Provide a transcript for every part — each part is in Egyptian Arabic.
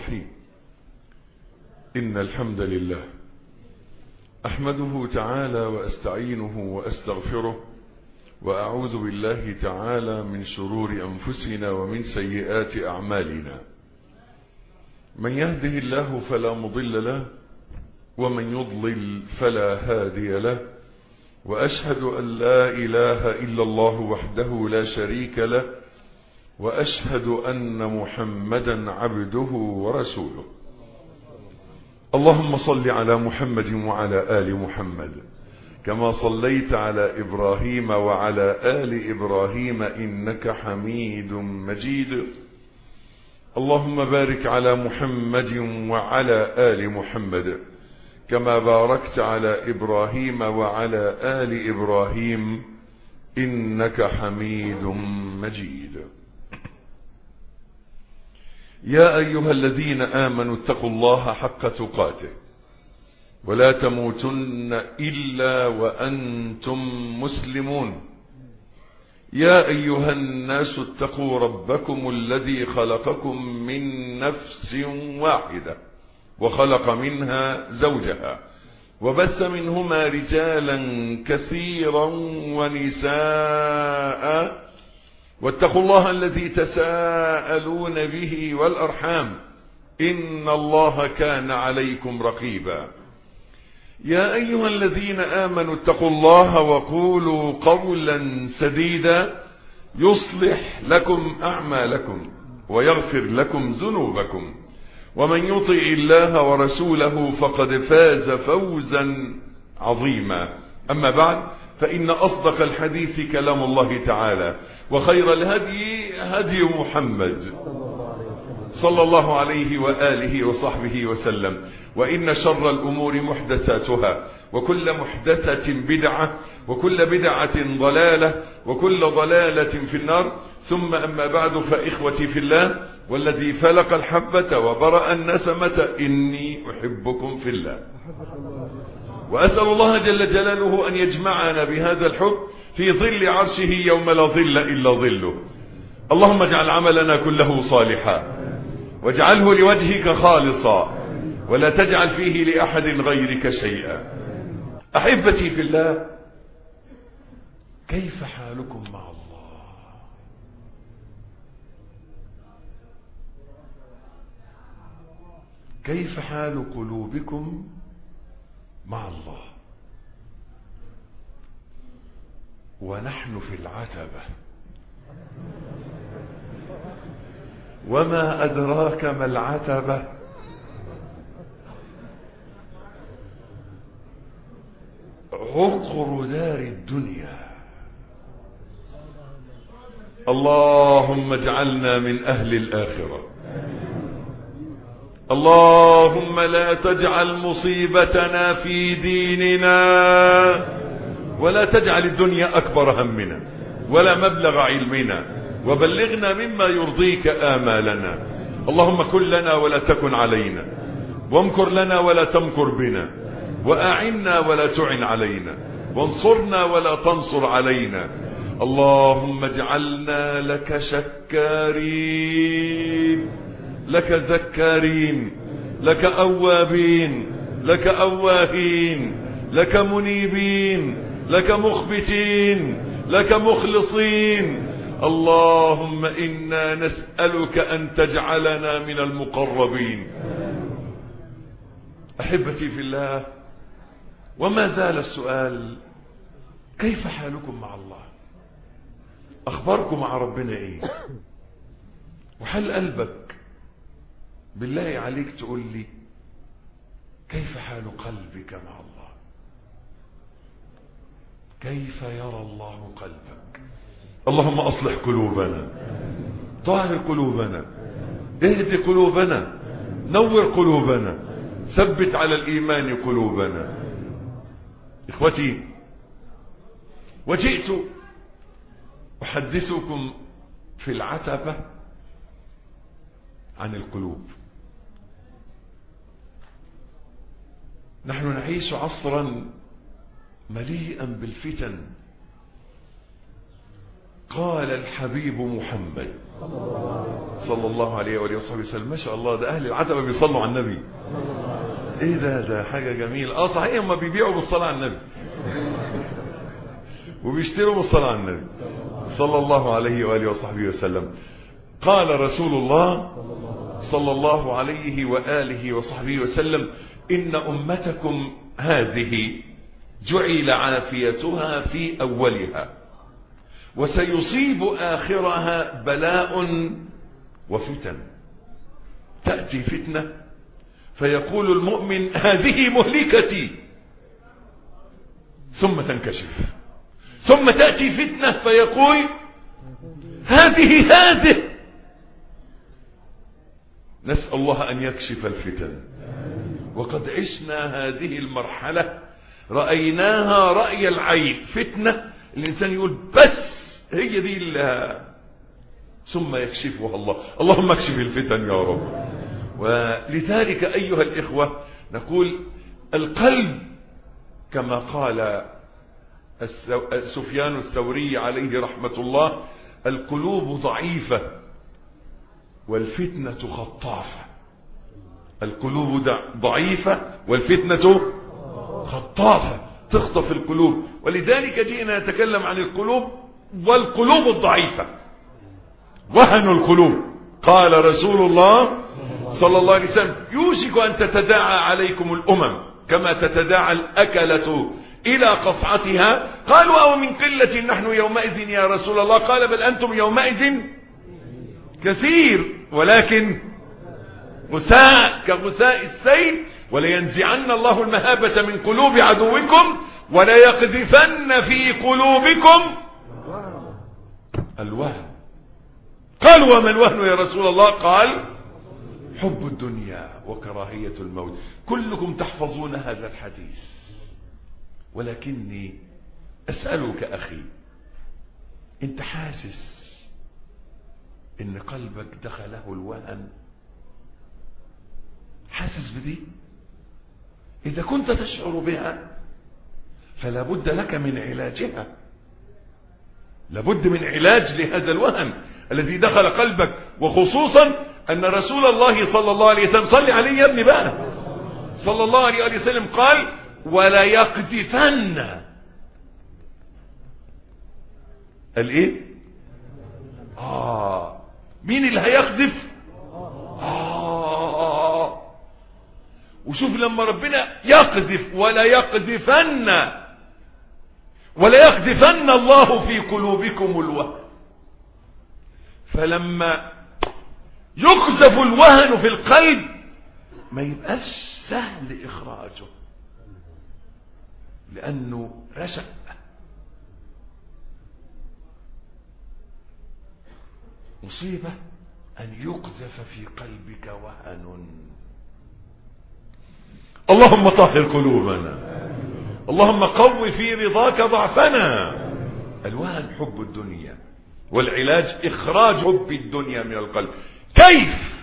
الرحيم إن الحمد لله أحمده تعالى وأستعينه وأستغفره وأعوذ بالله تعالى من شرور أنفسنا ومن سيئات أعمالنا من يهده الله فلا مضل له ومن يضلل فلا هادي له وأشهد أن لا إله إلا الله وحده لا شريك له وأشهد أن محمدا عبده ورسوله اللهم صل على محمد وعلى آل محمد كما صليت على إبراهيم وعلى آل إبراهيم إنك حميد مجيد اللهم بارك على محمد وعلى آل محمد كما باركت على إبراهيم وعلى آل إبراهيم إنك حميد مجيد يا أيها الذين آمنوا اتقوا الله حق تقاته ولا تموتن إلا وأنتم مسلمون يا أيها الناس اتقوا ربكم الذي خلقكم من نفس واحدة وخلق منها زوجها وبث منهما رجالا كثيرا ونساء واتقوا الله الذي تساءلون به والأرحام إن الله كان عليكم رقيبا يا أيها الذين آمنوا اتقوا الله وقولوا قولا سديدا يصلح لكم أعمالكم ويغفر لكم ذنوبكم ومن يطع الله ورسوله فقد فاز فوزا عظيما أما بعد فإن أصدق الحديث كلام الله تعالى وخير الهدي هدي محمد صلى الله عليه وآله وصحبه وسلم وإن شر الأمور محدثاتها وكل محدثة بدعة وكل بدعة ضلالة وكل ضلالة في النار ثم أما بعد فإخوتي في الله والذي فلق الحبة وبرأ النسمة إني أحبكم في الله وأسأل الله جل جلاله أن يجمعنا بهذا الحب في ظل عرشه يوم لا ظل إلا ظله اللهم اجعل عملنا كله صالحا واجعله لوجهك خالصا ولا تجعل فيه لأحد غيرك شيئا أحبتي في الله كيف حالكم مع الله كيف حال قلوبكم مع الله ونحن في العتبة وما أدراك ما العتبة عقر دار الدنيا اللهم اجعلنا من أهل الآخرة اللهم لا تجعل مصيبتنا في ديننا ولا تجعل الدنيا أكبر همنا ولا مبلغ علمنا وبلغنا مما يرضيك آمالنا اللهم كن لنا ولا تكن علينا وامكر لنا ولا تمكر بنا وأعنا ولا تعن علينا وانصرنا ولا تنصر علينا اللهم اجعلنا لك شكارين لك ذكارين لك أوابين لك أواهين لك منيبين لك مخبتين لك مخلصين اللهم إنا نسألك أن تجعلنا من المقربين أحبتي في الله وما زال السؤال كيف حالكم مع الله أخباركم مع ربنا إيه وحل قلبك بالله عليك تقول لي كيف حال قلبك مع الله كيف يرى الله قلبك اللهم أصلح قلوبنا طهر قلوبنا اهد قلوبنا نور قلوبنا ثبت على الإيمان قلوبنا إخوتي وجئت أحدثكم في العتبة عن القلوب نحن نعيش عصرا مليئا بالفتن قال الحبيب محمد صلى الله عليه وآله وصحبه وسلم ما شاء الله ده أهل العتبة بيصلوا على النبي ايه ده ده حاجة جميلة اه صحيح هم بيبيعوا بالصلاة على النبي وبيشتروا بالصلاة على النبي صلى الله عليه وآله وصحبه وسلم قال رسول الله صلى الله عليه وآله وصحبه وسلم إن أمتكم هذه جعل عافيتها في أولها وسيصيب آخرها بلاء وفتن تأتي فتنة فيقول المؤمن هذه مهلكتي ثم تنكشف ثم تأتي فتنة فيقول هذه هذه نسأل الله أن يكشف الفتن وقد عشنا هذه المرحلة رأيناها رأي العين فتنة الإنسان يقول بس هي دي اللي ثم يكشفها الله اللهم اكشف الفتن يا رب ولذلك أيها الإخوة نقول القلب كما قال سفيان الثوري عليه رحمة الله القلوب ضعيفة والفتنة خطافة القلوب ضعيفة والفتنة خطافة تخطف القلوب ولذلك جئنا نتكلم عن القلوب والقلوب الضعيفة وهن القلوب قال رسول الله صلى الله عليه وسلم يوشك أن تتداعى عليكم الأمم كما تتداعى الأكلة إلى قصعتها قالوا أو من قلة نحن يومئذ يا رسول الله قال بل أنتم يومئذ كثير ولكن غثاء كغثاء السيل ولينزعن الله المهابة من قلوب عدوكم وليقذفن في قلوبكم الوهن قالوا وما الوهن يا رسول الله قال حب الدنيا وكراهية الموت كلكم تحفظون هذا الحديث ولكني أسألك أخي أنت حاسس إن قلبك دخله الوهن حاسس بدي إذا كنت تشعر بها فلا بد لك من علاجها لابد من علاج لهذا الوهن الذي دخل قلبك وخصوصا أن رسول الله صلى الله عليه وسلم صلي عليه يا ابني بقى صلى الله عليه وسلم قال ولا يقذفن قال ايه آه مين اللي هيقذف آه وشوف لما ربنا يقذف ولا يقذفن ولا يقذفن الله في قلوبكم الوهن فلما يقذف الوهن في القلب ما يبقاش سهل إخراجه لأنه رشق مصيبة أن يقذف في قلبك وهن اللهم طهر قلوبنا اللهم قو في رضاك ضعفنا الوهن حب الدنيا والعلاج إخراج حب الدنيا من القلب كيف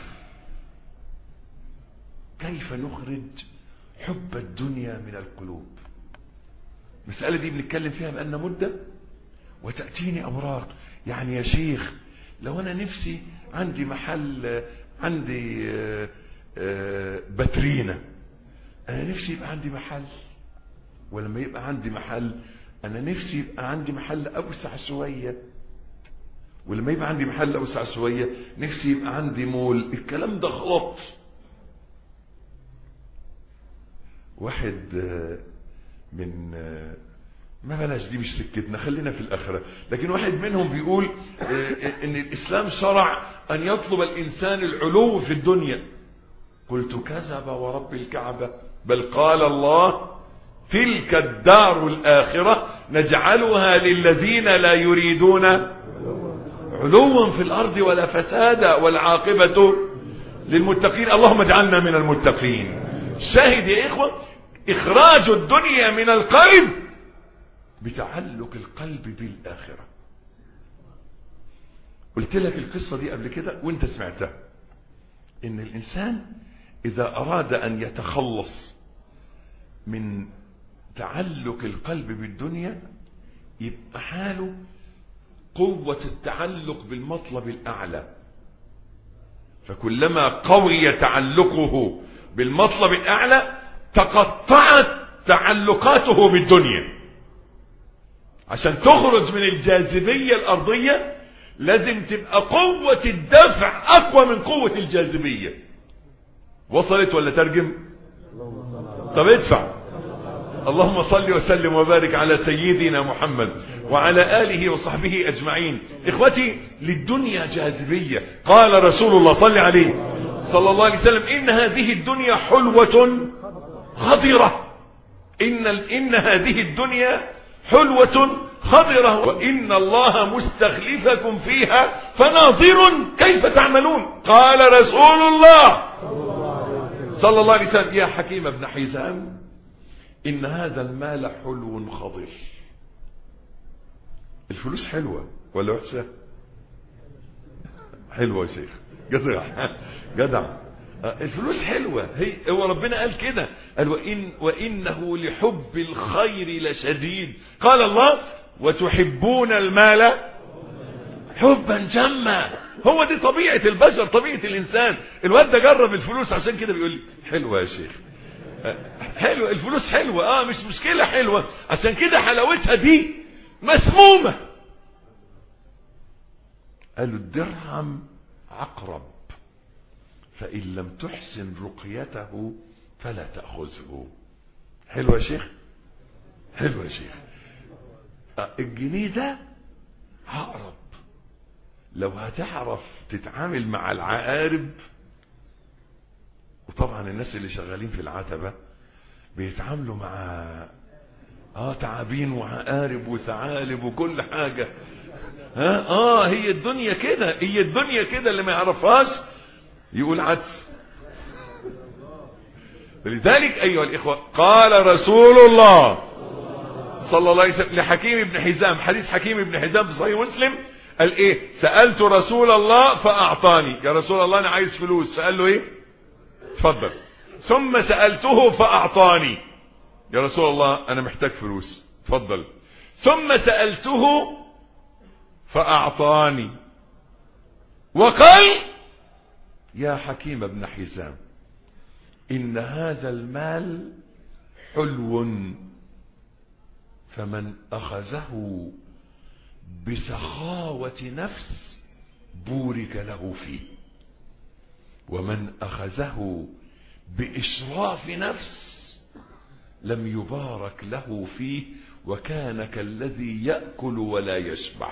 كيف نخرج حب الدنيا من القلوب المسألة دي بنتكلم فيها بقالنا مدة وتأتيني أوراق يعني يا شيخ لو أنا نفسي عندي محل عندي باترينا أنا نفسي يبقى عندي محل ولما يبقى عندي محل أنا نفسي يبقى عندي محل أوسع شوية ولما يبقى عندي محل أوسع شوية نفسي يبقى عندي مول الكلام ده غلط واحد من ما بلاش دي مش سكتنا خلينا في الآخرة لكن واحد منهم بيقول ان الإسلام شرع أن يطلب الإنسان العلو في الدنيا قلت كذب ورب الكعبة بل قال الله تلك الدار الآخرة نجعلها للذين لا يريدون علوا في الأرض ولا فسادا والعاقبة للمتقين اللهم اجعلنا من المتقين شاهد يا إخوة إخراج الدنيا من القلب بتعلق القلب بالآخرة قلت لك القصة دي قبل كده وانت سمعتها ان الإنسان إذا أراد أن يتخلص من تعلق القلب بالدنيا يبقى حاله قوة التعلق بالمطلب الأعلى فكلما قوي تعلقه بالمطلب الأعلى تقطعت تعلقاته بالدنيا عشان تخرج من الجاذبية الأرضية لازم تبقى قوة الدفع أقوى من قوة الجاذبية وصلت ولا ترجم طب ادفع اللهم صل وسلم وبارك على سيدنا محمد وعلى آله وصحبه أجمعين إخوتي للدنيا جاذبية قال رسول الله صل عليه صلى الله عليه وسلم إن هذه الدنيا حلوة خضرة إن, إن هذه الدنيا حلوة خضرة وإن الله مستخلفكم فيها فناظر كيف تعملون قال رسول الله صلى الله عليه وسلم يا حكيم ابن حزام إن هذا المال حلو خضر الفلوس حلوة ولا وحشة حلوة يا شيخ جدع جدع الفلوس حلوة هي هو ربنا قال كده قال وإن وإنه لحب الخير لشديد قال الله وتحبون المال حبا جما هو دي طبيعة البشر طبيعة الإنسان الواد ده جرب الفلوس عشان كده بيقول لي حلوة يا شيخ حلوة الفلوس حلوة اه مش مشكلة حلوة عشان كده حلاوتها دي مسمومة قالوا الدرهم عقرب فإن لم تحسن رقيته فلا تأخذه حلو يا شيخ حلو يا شيخ الجنيه ده عقرب لو هتعرف تتعامل مع العقارب وطبعا الناس اللي شغالين في العتبة بيتعاملوا مع اه تعابين وعقارب وثعالب وكل حاجة ها اه هي الدنيا كده هي الدنيا كده اللي ما يعرفهاش يقول عدس لذلك أيها الإخوة قال رسول الله صلى الله عليه وسلم لحكيم بن حزام حديث حكيم بن حزام في صحيح مسلم قال ايه سألت رسول الله فأعطاني يا رسول الله أنا عايز فلوس فقال له ايه اتفضل ثم سألته فأعطاني يا رسول الله أنا محتاج فلوس اتفضل ثم سألته فأعطاني وقال يا حكيم ابن حزام إن هذا المال حلو فمن أخذه بسخاوة نفس بورك له فيه ومن أخذه بإشراف نفس لم يبارك له فيه وكان كالذي يأكل ولا يشبع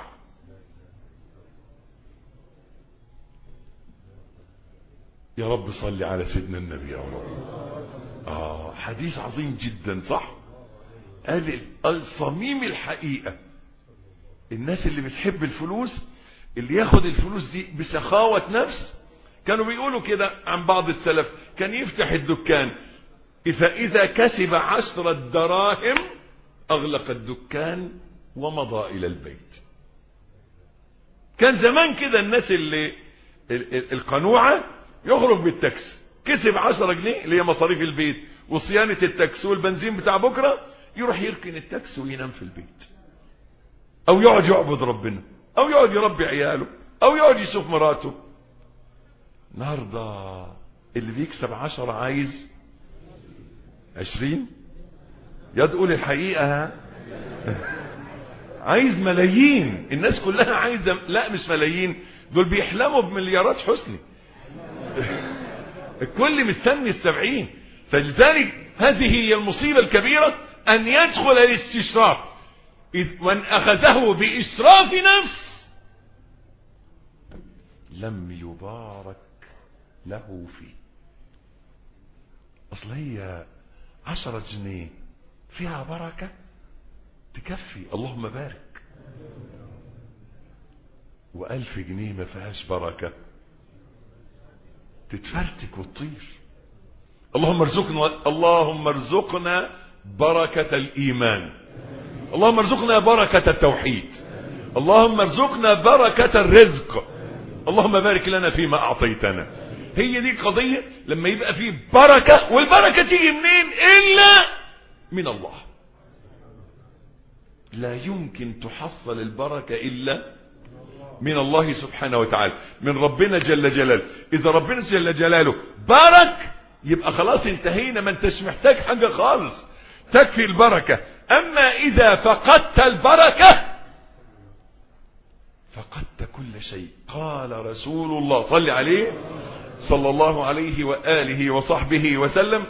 يا رب صل على سيدنا النبي يا رب آه حديث عظيم جدا صح قال الصميم الحقيقة الناس اللي بتحب الفلوس اللي ياخد الفلوس دي بسخاوة نفس كانوا بيقولوا كده عن بعض السلف كان يفتح الدكان فإذا كسب عشرة دراهم أغلق الدكان ومضى إلى البيت كان زمان كده الناس اللي القنوعة يخرج بالتاكسي كسب 10 جنيه اللي هي مصاريف البيت وصيانة التاكسي والبنزين بتاع بكرة يروح يركن التاكسي وينام في البيت او يقعد يعبد ربنا او يقعد يربي عياله او يقعد يشوف مراته النهارده اللي بيكسب عشرة عايز عشرين يا تقول الحقيقة عايز ملايين الناس كلها عايزة لا مش ملايين دول بيحلموا بمليارات حسني الكل مستني السبعين فلذلك هذه هي المصيبة الكبيرة أن يدخل الاستشراف من أخذه بإسراف نفس لم يبارك له فيه أصل هي عشرة جنيه فيها بركة تكفي اللهم بارك وألف جنيه ما فيهاش بركة تتفرتك وتطير اللهم ارزقنا اللهم ارزقنا بركة الإيمان اللهم ارزقنا بركة التوحيد اللهم ارزقنا بركة الرزق اللهم بارك لنا فيما أعطيتنا هي دي قضية لما يبقى فيه بركة والبركة تيجي منين إلا من الله لا يمكن تحصل البركة إلا من الله سبحانه وتعالى من ربنا جل جلاله إذا ربنا جل جلاله بارك يبقى خلاص انتهينا ما انتش محتاج حاجة خالص تكفي البركة أما إذا فقدت البركة فقدت كل شيء قال رسول الله صل عليه صلى الله عليه وآله وصحبه وسلم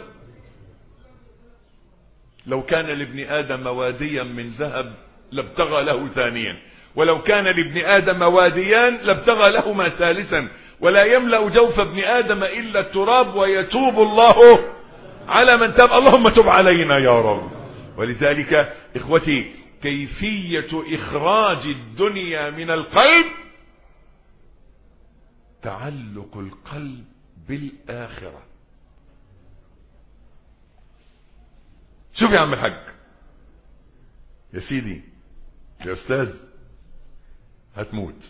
لو كان لابن آدم واديا من ذهب لابتغى له ثانيا ولو كان لابن آدم واديان لابتغى لهما ثالثا ولا يملأ جوف ابن آدم إلا التراب ويتوب الله على من تاب اللهم تب علينا يا رب ولذلك إخوتي كيفية إخراج الدنيا من القلب تعلق القلب بالآخرة شوف يا عم الحاج يا سيدي يا أستاذ هتموت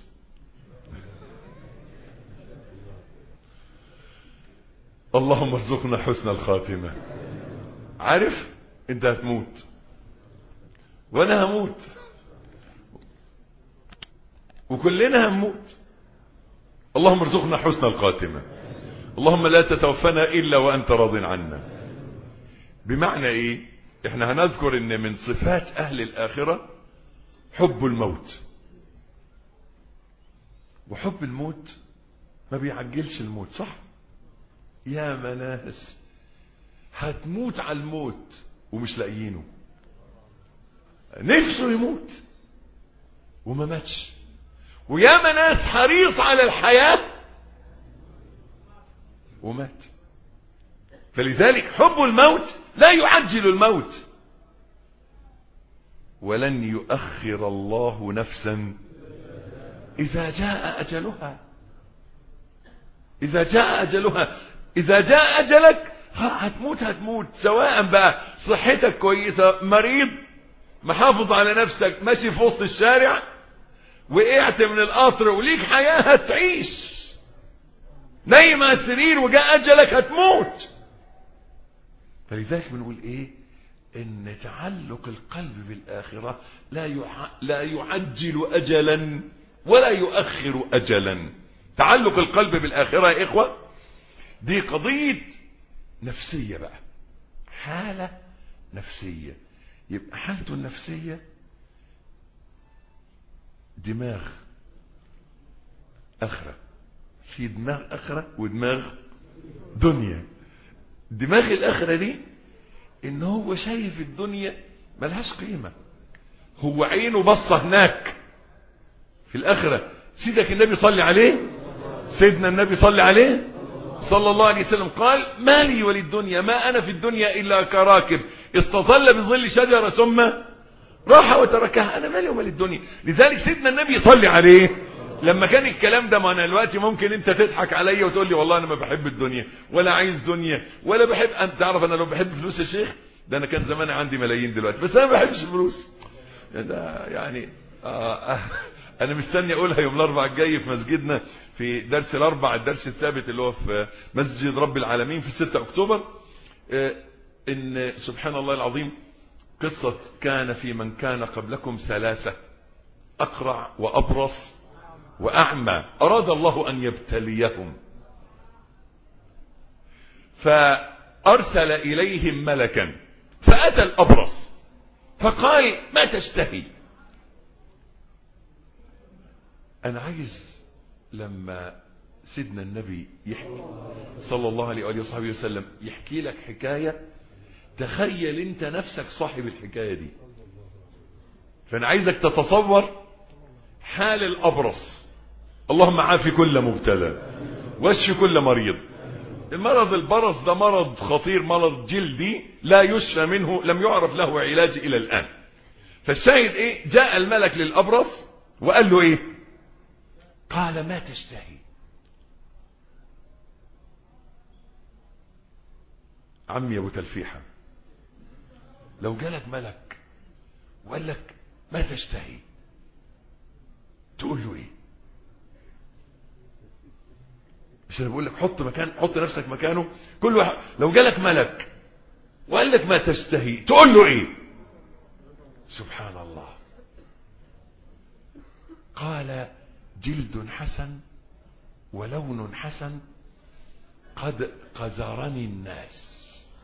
اللهم ارزقنا حسن الخاتمة عارف انت هتموت وانا هموت وكلنا هنموت اللهم ارزقنا حسن الخاتمة اللهم لا تتوفنا الا وانت راض عنا بمعنى ايه احنا هنذكر ان من صفات اهل الاخرة حب الموت وحب الموت ما بيعجلش الموت صح يا مناس هتموت على الموت ومش لاقيينه نفسه يموت وما ماتش ويا مناس حريص على الحياة ومات فلذلك حب الموت لا يعجل الموت ولن يؤخر الله نفسا إذا جاء أجلها إذا جاء أجلها إذا جاء أجلك هتموت هتموت سواء بقى صحتك كويسة مريض محافظ على نفسك ماشي في وسط الشارع وقعت من القطر وليك حياة هتعيش نايم على السرير وجاء أجلك هتموت فلذلك بنقول إيه إن تعلق القلب بالآخرة لا يع... لا يعجل أجلا ولا يؤخر أجلا تعلق القلب بالآخرة يا إخوة دي قضية نفسية بقى حالة نفسية يبقى حالته النفسية دماغ آخرة في دماغ آخرة ودماغ دنيا دماغ الآخرة دي إن هو شايف الدنيا ملهاش قيمة هو عينه بصة هناك في الآخرة سيدك النبي صلي عليه سيدنا النبي صلي عليه صلى الله عليه وسلم قال ما لي وللدنيا ما أنا في الدنيا إلا كراكب استظل بظل شجرة ثم راح وتركها أنا مالي ومال الدنيا لذلك سيدنا النبي صلي عليه لما كان الكلام ده ما انا دلوقتي ممكن انت تضحك عليا وتقول لي والله انا ما بحب الدنيا ولا عايز دنيا ولا بحب انت تعرف انا لو بحب فلوس يا شيخ ده انا كان زمان عندي ملايين دلوقتي بس انا ما بحبش الفلوس ده يعني آه آه انا مستني اقولها يوم الاربع الجاي في مسجدنا في درس الاربع الدرس الثابت اللي هو في مسجد رب العالمين في 6 اكتوبر آه ان سبحان الله العظيم قصة كان في من كان قبلكم ثلاثة أقرع وأبرص وأعمى أراد الله أن يبتليهم فأرسل إليهم ملكا فأتى الأبرص فقال ما تشتهي أنا عايز لما سيدنا النبي يحكي صلى الله عليه وآله وصحبه وسلم يحكي لك حكاية تخيل انت نفسك صاحب الحكاية دي فأنا عايزك تتصور حال الأبرص اللهم عافي كل مبتلى واشف كل مريض المرض البرص ده مرض خطير مرض جلدي لا يشفى منه لم يعرف له علاج إلى الآن فالشاهد إيه جاء الملك للأبرص وقال له إيه قال ما تشتهي عمي أبو تلفيحة لو جالك ملك وقال لك ما تشتهي تقول له ايه مش انا بقول لك حط مكان حط نفسك مكانه كل واحد لو جالك ملك وقال لك ما تشتهي تقول له ايه سبحان الله قال جلد حسن ولون حسن قد قذرني الناس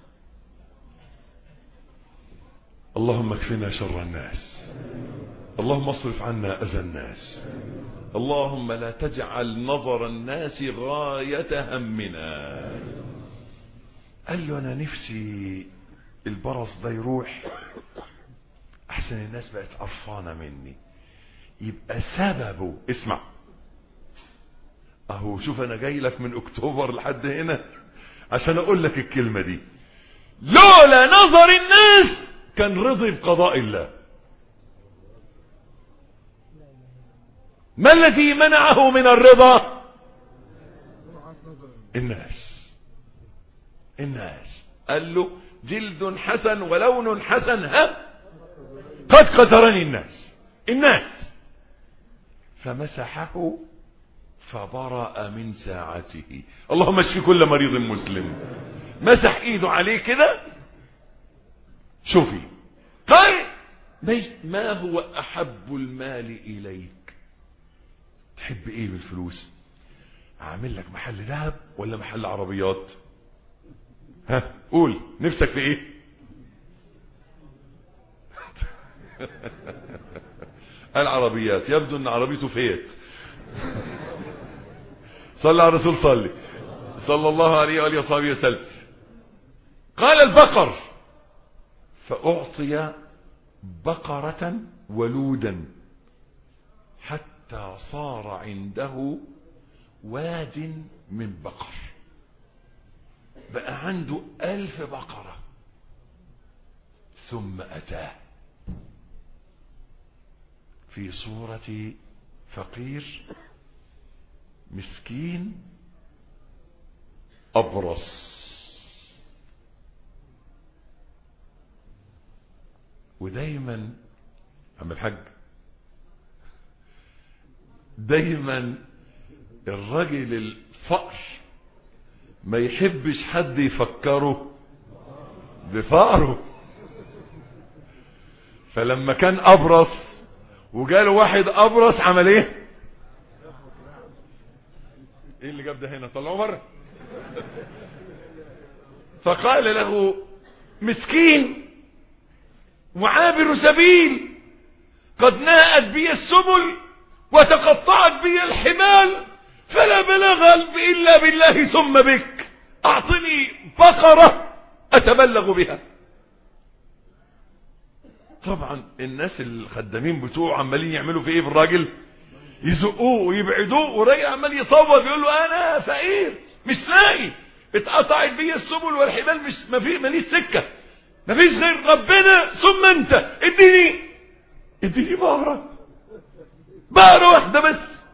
اللهم اكفنا شر الناس اللهم اصرف عنا اذى الناس اللهم لا تجعل نظر الناس غايه همنا قال له انا نفسي البرص ده يروح احسن الناس بقت قرفانه مني يبقى سببه اسمع اهو شوف انا جاي لك من اكتوبر لحد هنا عشان اقول لك الكلمه دي لولا نظر الناس كان رضي بقضاء الله ما الذي منعه من الرضا الناس الناس قال له جلد حسن ولون حسن ها قد قدرني الناس الناس فمسحه فبرأ من ساعته اللهم اشف كل مريض مسلم مسح ايده عليه كده شوفي قال ما هو احب المال اليك تحب ايه بالفلوس اعمل لك محل ذهب ولا محل عربيات ها قول نفسك في ايه العربيات يبدو ان عربيته فيت صلى على الرسول صلي صلى الله عليه وآله وصحبه وسلم قال البقر فأعطي بقرة ولودا حتى صار عنده واد من بقر بقى عنده ألف بقرة ثم أتاه في صورة فقير مسكين أبرص ودايما عم الحاج دايما الراجل الفقر ما يحبش حد يفكره بفقره فلما كان أبرص وجاله واحد أبرص عمل ايه ايه اللي جاب ده هنا طلعوه بره فقال له مسكين وعابر سبيل قد ناءت بي السبل وتقطعت بي الحبال فلا بلاغ إلا بالله ثم بك أعطني بقرة أتبلغ بها طبعا الناس الخدامين بتوعه عمالين يعملوا في ايه بالراجل يزقوه ويبعدوه وراجل عمال يصوت يقول له انا فقير مش لاقي اتقطعت بي السبل والحبال مش ما في ماليش سكه ما فيش غير ربنا ثم انت اديني اديني بقره بقره واحده بس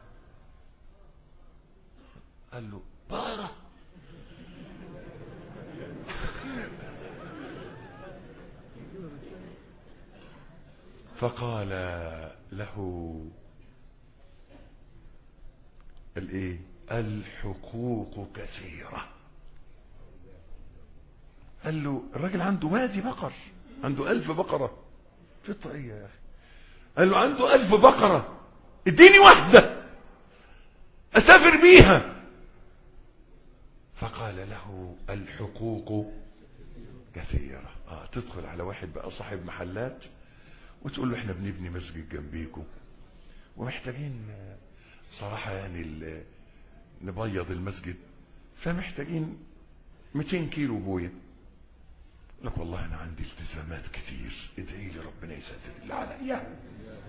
قال له بقره فقال له الايه الحقوق كثيرة قال له الراجل عنده وادي بقر عنده ألف بقرة في الطريق يا أخي قال له عنده ألف بقرة اديني واحدة أسافر بيها فقال له الحقوق كثيرة آه تدخل على واحد بقى صاحب محلات وتقول له احنا بنبني مسجد جنبيكم ومحتاجين صراحة يعني نبيض المسجد فمحتاجين 200 كيلو بوية لك والله انا عندي التزامات كتير ادعي لي ربنا يسدد اللي عليا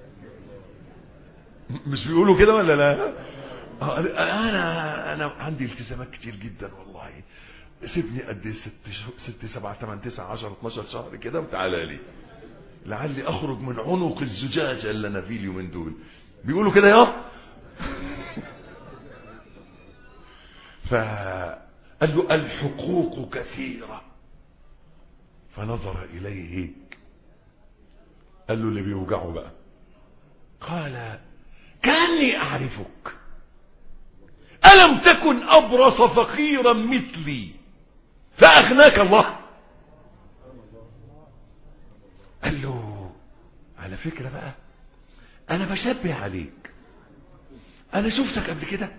مش بيقولوا كده ولا لا انا انا عندي التزامات كتير جدا والله سيبني قد ست ست سبعة ثمان تسعة عشر 12 شهر كده وتعالى لي لعلي اخرج من عنق الزجاجة اللي انا فيه اليومين دول بيقولوا كده يا فقال له الحقوق كثيرة فنظر إليه قال له اللي بيوجعه بقى قال كأني أعرفك ألم تكن أبرص فقيرا مثلي فأغناك الله قال له على فكرة بقى أنا بشبه عليك انا شفتك قبل كده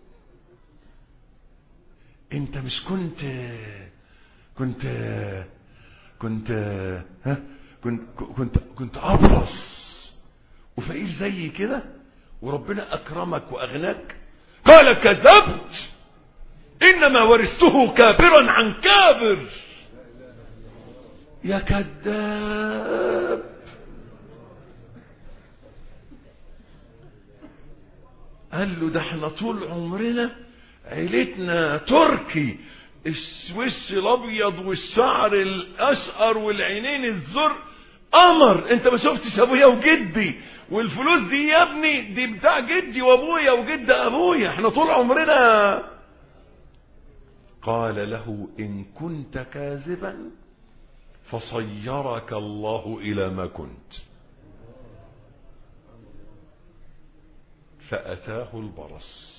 انت مش كنت كنت كنت ها كنت كنت كنت ابرص وفقير زي كده وربنا اكرمك واغناك قال كذبت انما ورثته كابرا عن كابر يا كذاب قال له ده احنا طول عمرنا عيلتنا تركي السويس الابيض والشعر الاشقر والعينين الزرق قمر انت ما شفتش ابويا وجدي والفلوس دي يا ابني دي بتاع جدي وابويا وجد ابويا احنا طول عمرنا قال له ان كنت كاذبا فصيرك الله الى ما كنت فاتاه البرص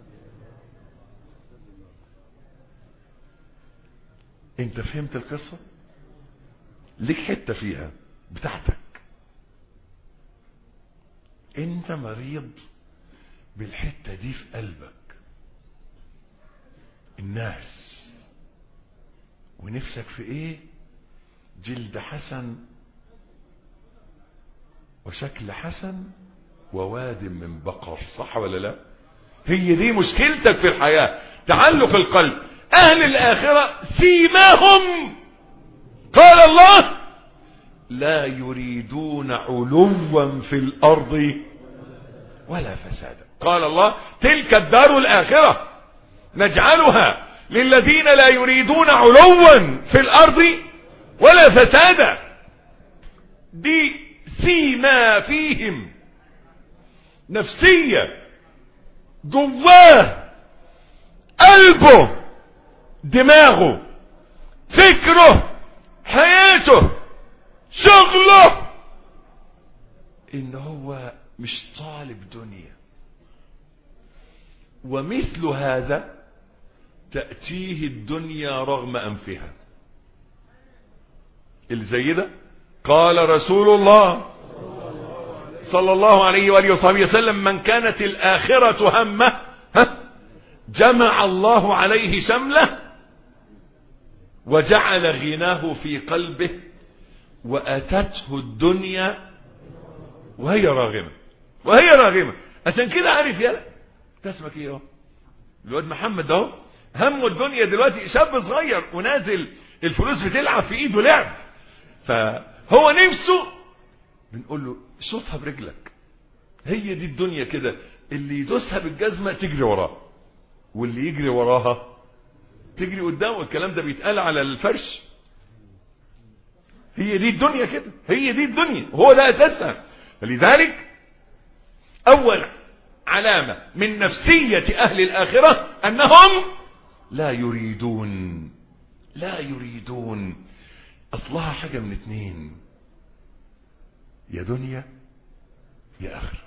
انت فهمت القصه ليك حته فيها بتاعتك انت مريض بالحته دي في قلبك الناس ونفسك في ايه جلد حسن وشكل حسن وواد من بقر صح ولا لا هي دي مشكلتك في الحياة تعلق القلب أهل الآخرة سيماهم قال الله لا يريدون علوا في الأرض ولا فسادا قال الله تلك الدار الآخرة نجعلها للذين لا يريدون علوا في الأرض ولا فسادا دي سيما فيهم نفسية جواه قلبه دماغه فكره حياته شغله ان هو مش طالب دنيا ومثل هذا تأتيه الدنيا رغم أنفها اللي زي ده قال رسول الله صلى الله عليه وآله وصحبه وسلم من كانت الآخرة همه ها جمع الله عليه شمله وجعل غناه في قلبه وأتته الدنيا وهي راغمة وهي راغمة عشان كده عارف يلا اسمك ايه اهو الواد محمد ده اهو همه الدنيا دلوقتي شاب صغير ونازل الفلوس بتلعب في ايده لعب فهو نفسه بنقول له شوفها برجلك هي دي الدنيا كده اللي يدوسها بالجزمة تجري وراه واللي يجري وراها تجري قدامه الكلام ده بيتقال على الفرش هي دي الدنيا كده هي دي الدنيا هو ده اساسها فلذلك اول علامة من نفسية اهل الاخرة انهم لا يريدون لا يريدون اصلها حاجة من اتنين يا دنيا يا اخرة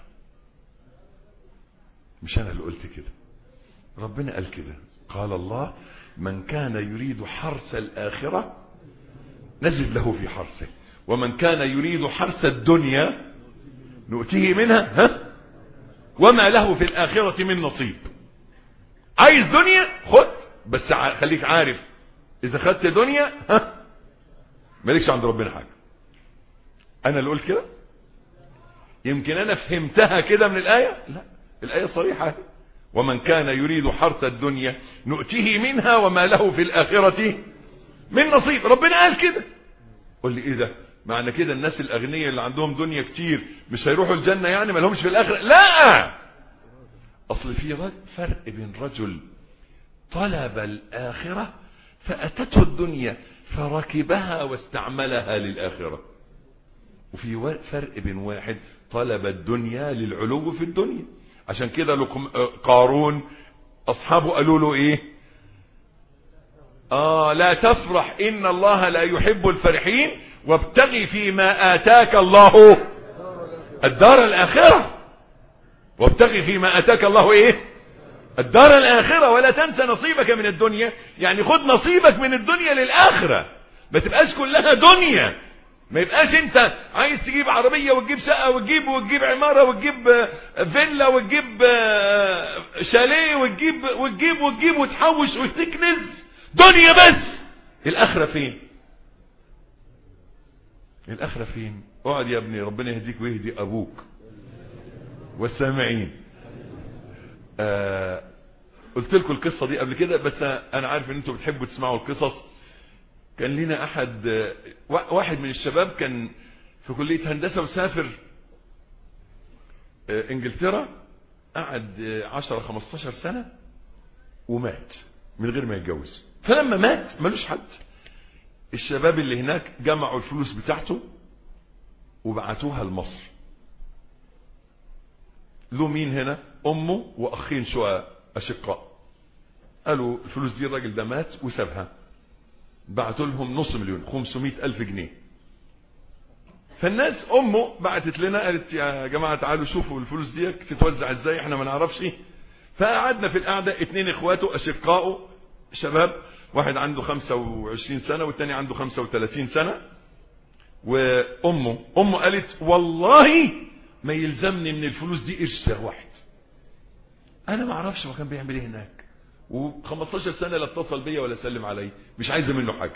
مش انا اللي قلت كده ربنا قال كده قال الله من كان يريد حرث الآخرة نزد له في حرثه ومن كان يريد حرث الدنيا نؤتيه منها ها وما له في الآخرة من نصيب عايز دنيا خد بس خليك عارف إذا خدت دنيا ها مالكش عند ربنا حاجة أنا اللي قلت كده يمكن أنا فهمتها كده من الآية لا الآية صريحة ومن كان يريد حرث الدنيا نؤتيه منها وما له في الآخرة من نصيب ربنا قال كده قول لي ايه ده معنى كده الناس الأغنياء اللي عندهم دنيا كتير مش هيروحوا الجنة يعني ما لهمش في الآخرة لا أصل في فرق بين رجل طلب الآخرة فأتته الدنيا فركبها واستعملها للآخرة وفي فرق بين واحد طلب الدنيا للعلو في الدنيا عشان كده لكم قارون أصحابه قالوا له إيه آه لا تفرح إن الله لا يحب الفرحين وابتغي فيما آتاك الله الدار الآخرة وابتغي فيما آتاك الله إيه الدار الآخرة ولا تنسى نصيبك من الدنيا يعني خد نصيبك من الدنيا للآخرة ما تبقاش كلها دنيا ما يبقاش انت عايز تجيب عربية وتجيب شقة وتجيب وتجيب عمارة وتجيب آه، فيلا وتجيب آه، شاليه وتجيب وتجيب وتجيب وتحوش وتكنز دنيا بس الآخرة فين؟ الآخرة فين؟ اقعد يا ابني ربنا يهديك ويهدي أبوك والسامعين آه قلت لكم القصة دي قبل كده بس أنا عارف إن أنتم بتحبوا تسمعوا القصص كان لنا أحد آه، وا- واحد من الشباب كان في كلية هندسة وسافر آه، إنجلترا قعد آه، 10 15 سنة ومات من غير ما يتجوز فلما مات ملوش حد الشباب اللي هناك جمعوا الفلوس بتاعته وبعتوها لمصر له مين هنا امه واخين شقق اشقاء قالوا الفلوس دي الراجل ده مات وسابها بعتوا لهم نص مليون 500 الف جنيه فالناس امه بعتت لنا قالت يا جماعه تعالوا شوفوا الفلوس دي تتوزع ازاي احنا ما نعرفش فقعدنا في القعده اتنين اخواته اشقائه شباب واحد عنده 25 سنه والتاني عنده 35 سنه وامه امه قالت والله ما يلزمني من الفلوس دي قرش ساغ واحد انا ما اعرفش هو كان بيعمل ايه هناك و15 سنه لا اتصل بيا ولا سلم عليا مش عايزه منه حاجه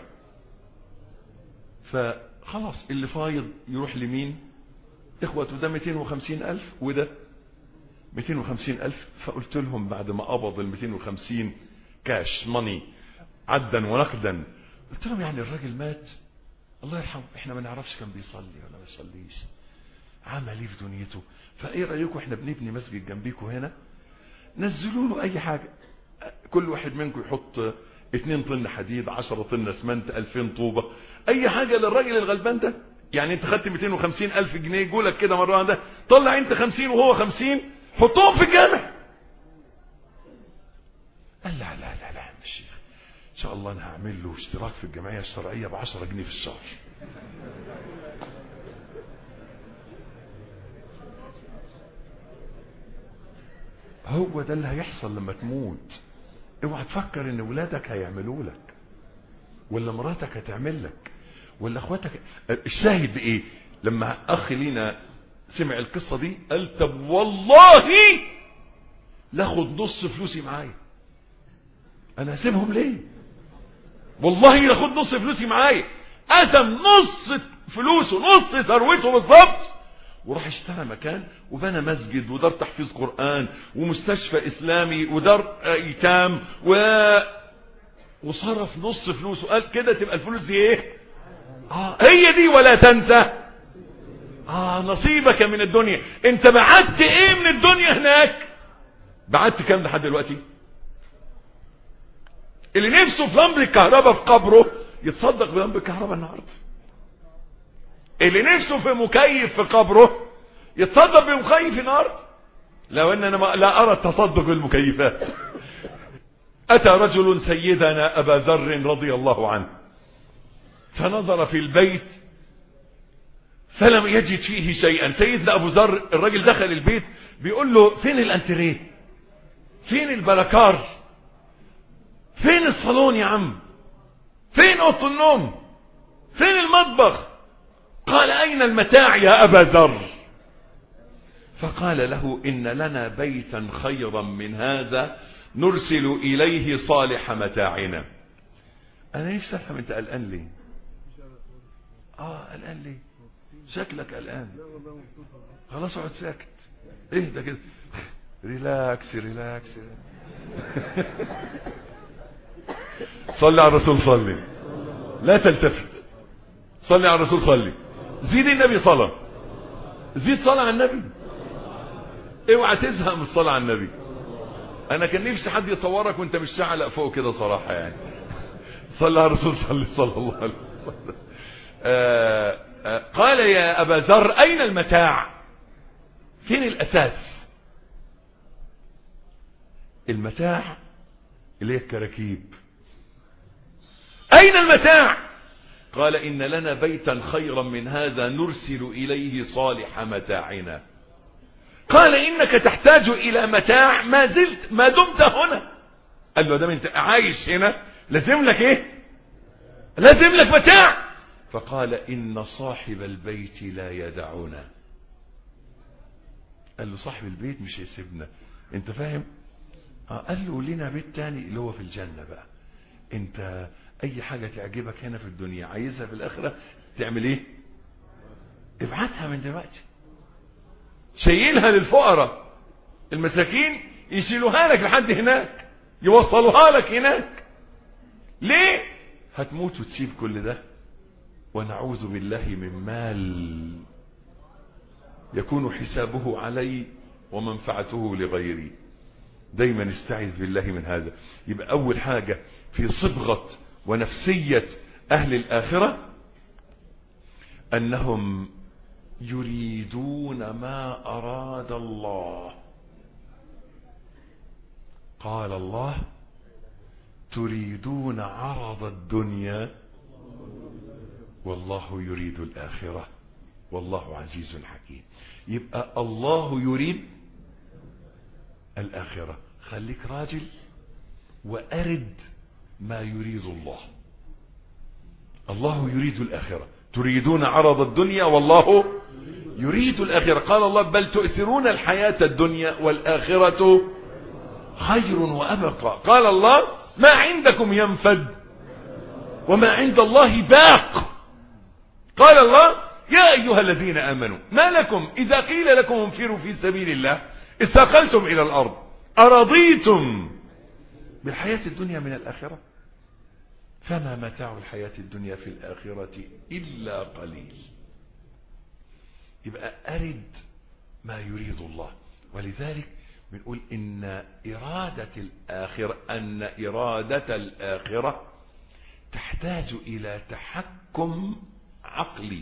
فخلاص اللي فايض يروح لمين اخوته ده 250 الف وده 250 الف فقلت لهم بعد ما قبض ال 250 كاش ماني عدا ونقدا قلت لهم يعني الراجل مات الله يرحمه احنا ما نعرفش كان بيصلي ولا ما بيصليش عمل ايه في دنيته فايه رايكم احنا بنبني مسجد جنبيكم هنا نزلوا له اي حاجه كل واحد منكم يحط 2 طن حديد 10 طن اسمنت 2000 طوبه اي حاجه للراجل الغلبان ده يعني انت خدت 250 الف جنيه يقولك كده مره واحده طلع انت 50 وهو 50 حطهم في الجامع قال لا لا لا لا يا عم الشيخ ان شاء الله انا هعمل له اشتراك في الجمعيه الشرعيه ب 10 جنيه في الشهر هو ده اللي هيحصل لما تموت اوعى تفكر ان ولادك هيعملوا لك ولا مراتك هتعمل لك ولا اخواتك الشاهد ايه لما اخ لينا سمع القصه دي قال طب والله لاخد نص فلوسي معايا انا هسيبهم ليه والله لاخد نص فلوسي معايا قسم نص فلوسه نص ثروته بالظبط وراح اشترى مكان وبنى مسجد ودار تحفيظ قرآن ومستشفى إسلامي ودار أيتام و... وصرف نص فلوسه قال كده تبقى الفلوس دي ايه آه هي دي ولا تنسى آه نصيبك من الدنيا انت بعدت ايه من الدنيا هناك بعدت كام لحد دلوقتي اللي نفسه في لمبة الكهرباء في قبره يتصدق بلمبة الكهرباء النهارده اللي نفسه في مكيف في قبره يتصدق بمكيف النهارده لو ان انا ما لا ارى التصدق بالمكيفات اتى رجل سيدنا ابا ذر رضي الله عنه فنظر في البيت فلم يجد فيه شيئا سيدنا ابو ذر الراجل دخل البيت بيقول له فين الانتريه فين البلكار فين الصالون يا عم فين اوضه النوم فين المطبخ قال أين المتاع يا أبا ذر فقال له إن لنا بيتا خيرا من هذا نرسل إليه صالح متاعنا أنا نفسي أفهم أنت قلقان ليه آه قلقان ليه شكلك قلقان خلاص اقعد ساكت اهدى كده ريلاكس ريلاكس صلي على الرسول صلي لا تلتفت صلي على الرسول صلي زيد النبي صلاة زيد صلاة على النبي اوعى تزهق من الصلاة على النبي انا كان نفسي حد يصورك وانت مش شعلق فوق كده صراحة يعني صلى على الرسول صلى صلى الله عليه وسلم آه آه قال يا ابا ذر اين المتاع فين الاثاث المتاع اللي هي الكراكيب اين المتاع قال إن لنا بيتا خيرا من هذا نرسل إليه صالح متاعنا قال إنك تحتاج إلى متاع ما زلت ما دمت هنا قال له دام انت عايش هنا لازم لك ايه لازم لك متاع فقال إن صاحب البيت لا يدعنا قال له صاحب البيت مش هيسيبنا انت فاهم آه قال له لنا بيت تاني اللي هو في الجنة بقى انت اي حاجة تعجبك هنا في الدنيا عايزها في الاخرة تعمل ايه ابعتها من دلوقتي شيلها للفقراء المساكين يشيلوها لك لحد هناك يوصلوها لك هناك ليه هتموت وتسيب كل ده ونعوذ بالله من مال يكون حسابه علي ومنفعته لغيري دايما استعذ بالله من هذا يبقى أول حاجة في صبغة ونفسية أهل الآخرة أنهم يريدون ما أراد الله قال الله تريدون عرض الدنيا والله يريد الآخرة والله عزيز حكيم يبقى الله يريد الآخرة خليك راجل وأرد ما يريد الله الله يريد الآخرة تريدون عرض الدنيا والله يريد الآخرة قال الله بل تؤثرون الحياة الدنيا والآخرة خير وأبقى قال الله ما عندكم ينفد وما عند الله باق قال الله يا أيها الذين آمنوا ما لكم إذا قيل لكم انفروا في سبيل الله استقلتم إلى الأرض أرضيتم بالحياة الدنيا من الآخرة فما متاع الحياة الدنيا في الآخرة إلا قليل يبقى أرد ما يريد الله ولذلك بنقول إن إرادة الآخرة أن إرادة الآخرة تحتاج إلى تحكم عقلي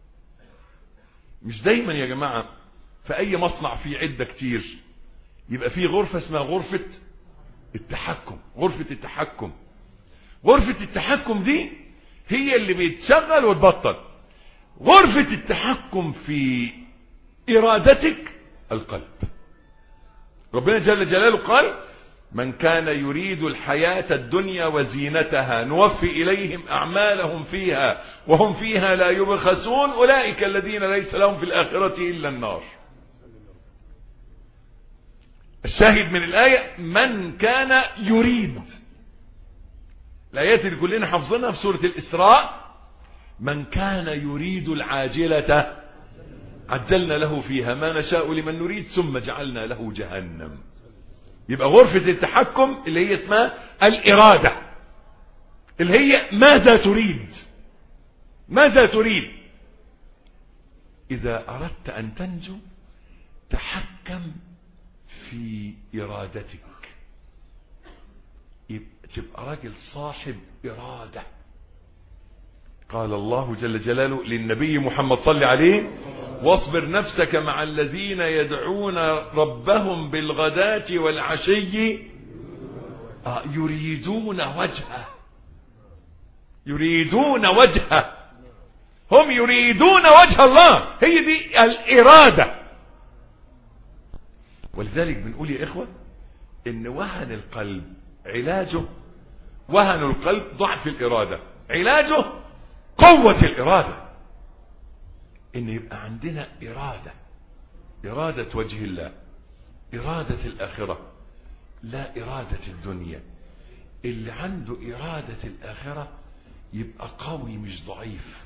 مش دايما يا جماعة في أي مصنع فيه عدة كتير يبقى فيه غرفة اسمها غرفة التحكم غرفة التحكم غرفة التحكم دي هي اللي بتشغل وتبطل غرفة التحكم في إرادتك القلب ربنا جل جلاله قال من كان يريد الحياة الدنيا وزينتها نوفي إليهم أعمالهم فيها وهم فيها لا يبخسون أولئك الذين ليس لهم في الآخرة إلا النار الشاهد من الآية من كان يريد الآيات اللي كلنا حافظينها في سورة الإسراء من كان يريد العاجلة عجلنا له فيها ما نشاء لمن نريد ثم جعلنا له جهنم يبقى غرفة التحكم اللي هي اسمها الإرادة اللي هي ماذا تريد ماذا تريد إذا أردت أن تنجو تحكم في إرادتك تبقى راجل صاحب إرادة قال الله جل جلاله للنبي محمد صلى عليه واصبر نفسك مع الذين يدعون ربهم بالغداة والعشي يريدون وجهه يريدون وجهه هم يريدون وجه الله هي دي الإرادة ولذلك بنقول يا إخوة إن وهن القلب علاجه وهن القلب ضعف الإرادة علاجه قوة الإرادة إن يبقى عندنا إرادة إرادة وجه الله إرادة الآخرة لا إرادة الدنيا اللي عنده إرادة الآخرة يبقى قوي مش ضعيف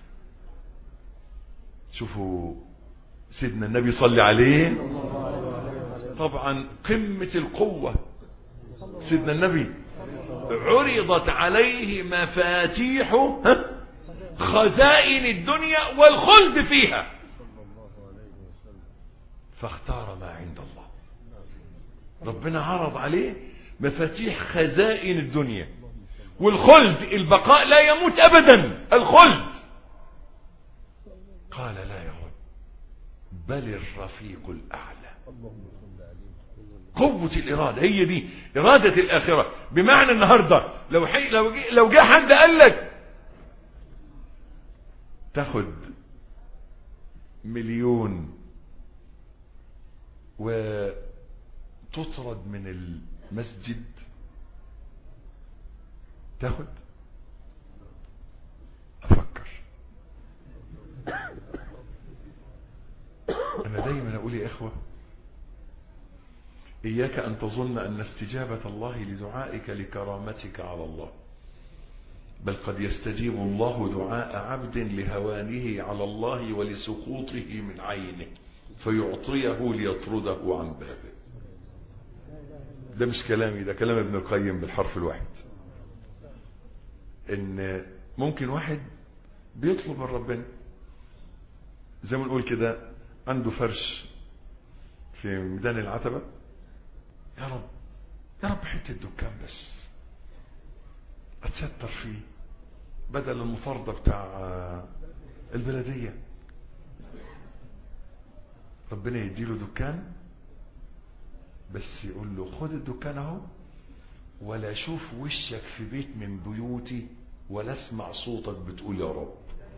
شوفوا سيدنا النبي صلى عليه طبعا قمة القوة سيدنا النبي عرضت عليه مفاتيح خزائن الدنيا والخلد فيها فاختار ما عند الله ربنا عرض عليه مفاتيح خزائن الدنيا والخلد البقاء لا يموت أبدا الخلد قال لا يا رب بل الرفيق الأعلى قوة الإرادة هي دي إرادة الآخرة بمعنى النهاردة لو حي لو جي لو جه حد قال لك تاخد مليون وتطرد من المسجد تاخد أفكر بنقول يا إخوة إياك أن تظن أن استجابة الله لدعائك لكرامتك على الله بل قد يستجيب الله دعاء عبد لهوانه على الله ولسقوطه من عينه فيعطيه ليطرده عن بابه ده مش كلامي ده كلام ابن القيم بالحرف الواحد ان ممكن واحد بيطلب من ربنا زي ما نقول كده عنده فرش في ميدان العتبة يا رب يا رب حتة دكان بس اتستر فيه بدل المطاردة بتاع البلدية ربنا يديله دكان بس يقول له خد الدكان اهو ولا اشوف وشك في بيت من بيوتي ولا اسمع صوتك بتقول يا رب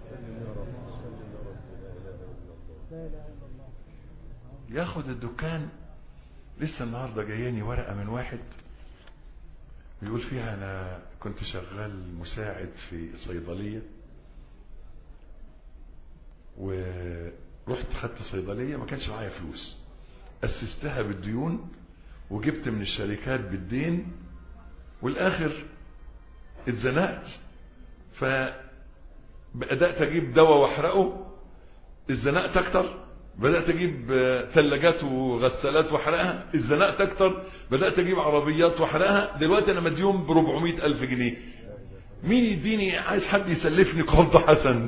ياخد الدكان لسه النهارده جاياني ورقه من واحد بيقول فيها انا كنت شغال مساعد في صيدليه ورحت خدت صيدليه ما كانش معايا فلوس اسستها بالديون وجبت من الشركات بالدين والاخر اتزنقت فبدات اجيب دواء واحرقه اتزنقت اكتر بدات اجيب ثلاجات وغسالات واحرقها اتزنقت اكتر بدات اجيب عربيات واحرقها دلوقتي انا مديون ب 400 الف جنيه مين يديني عايز حد يسلفني قرض حسن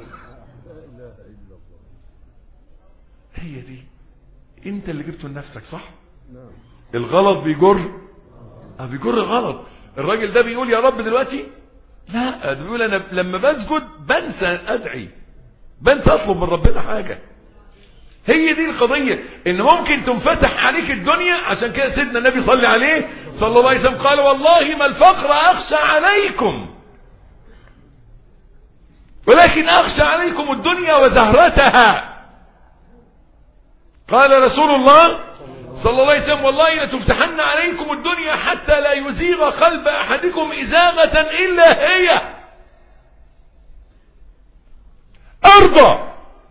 هي دي انت اللي جبته لنفسك صح الغلط بيجر اه بيجر غلط الراجل ده بيقول يا رب دلوقتي لا ده بيقول انا لما بسجد بنسى ادعي بنسى اطلب من ربنا حاجه هي دي القضية ان ممكن تنفتح عليك الدنيا عشان كده سيدنا النبي صلى عليه صلى الله عليه وسلم قال والله ما الفقر اخشى عليكم ولكن اخشى عليكم الدنيا وزهرتها قال رسول الله صلى الله عليه وسلم والله لتفتحن عليكم الدنيا حتى لا يزيغ قلب احدكم ازاغة الا هي ارضى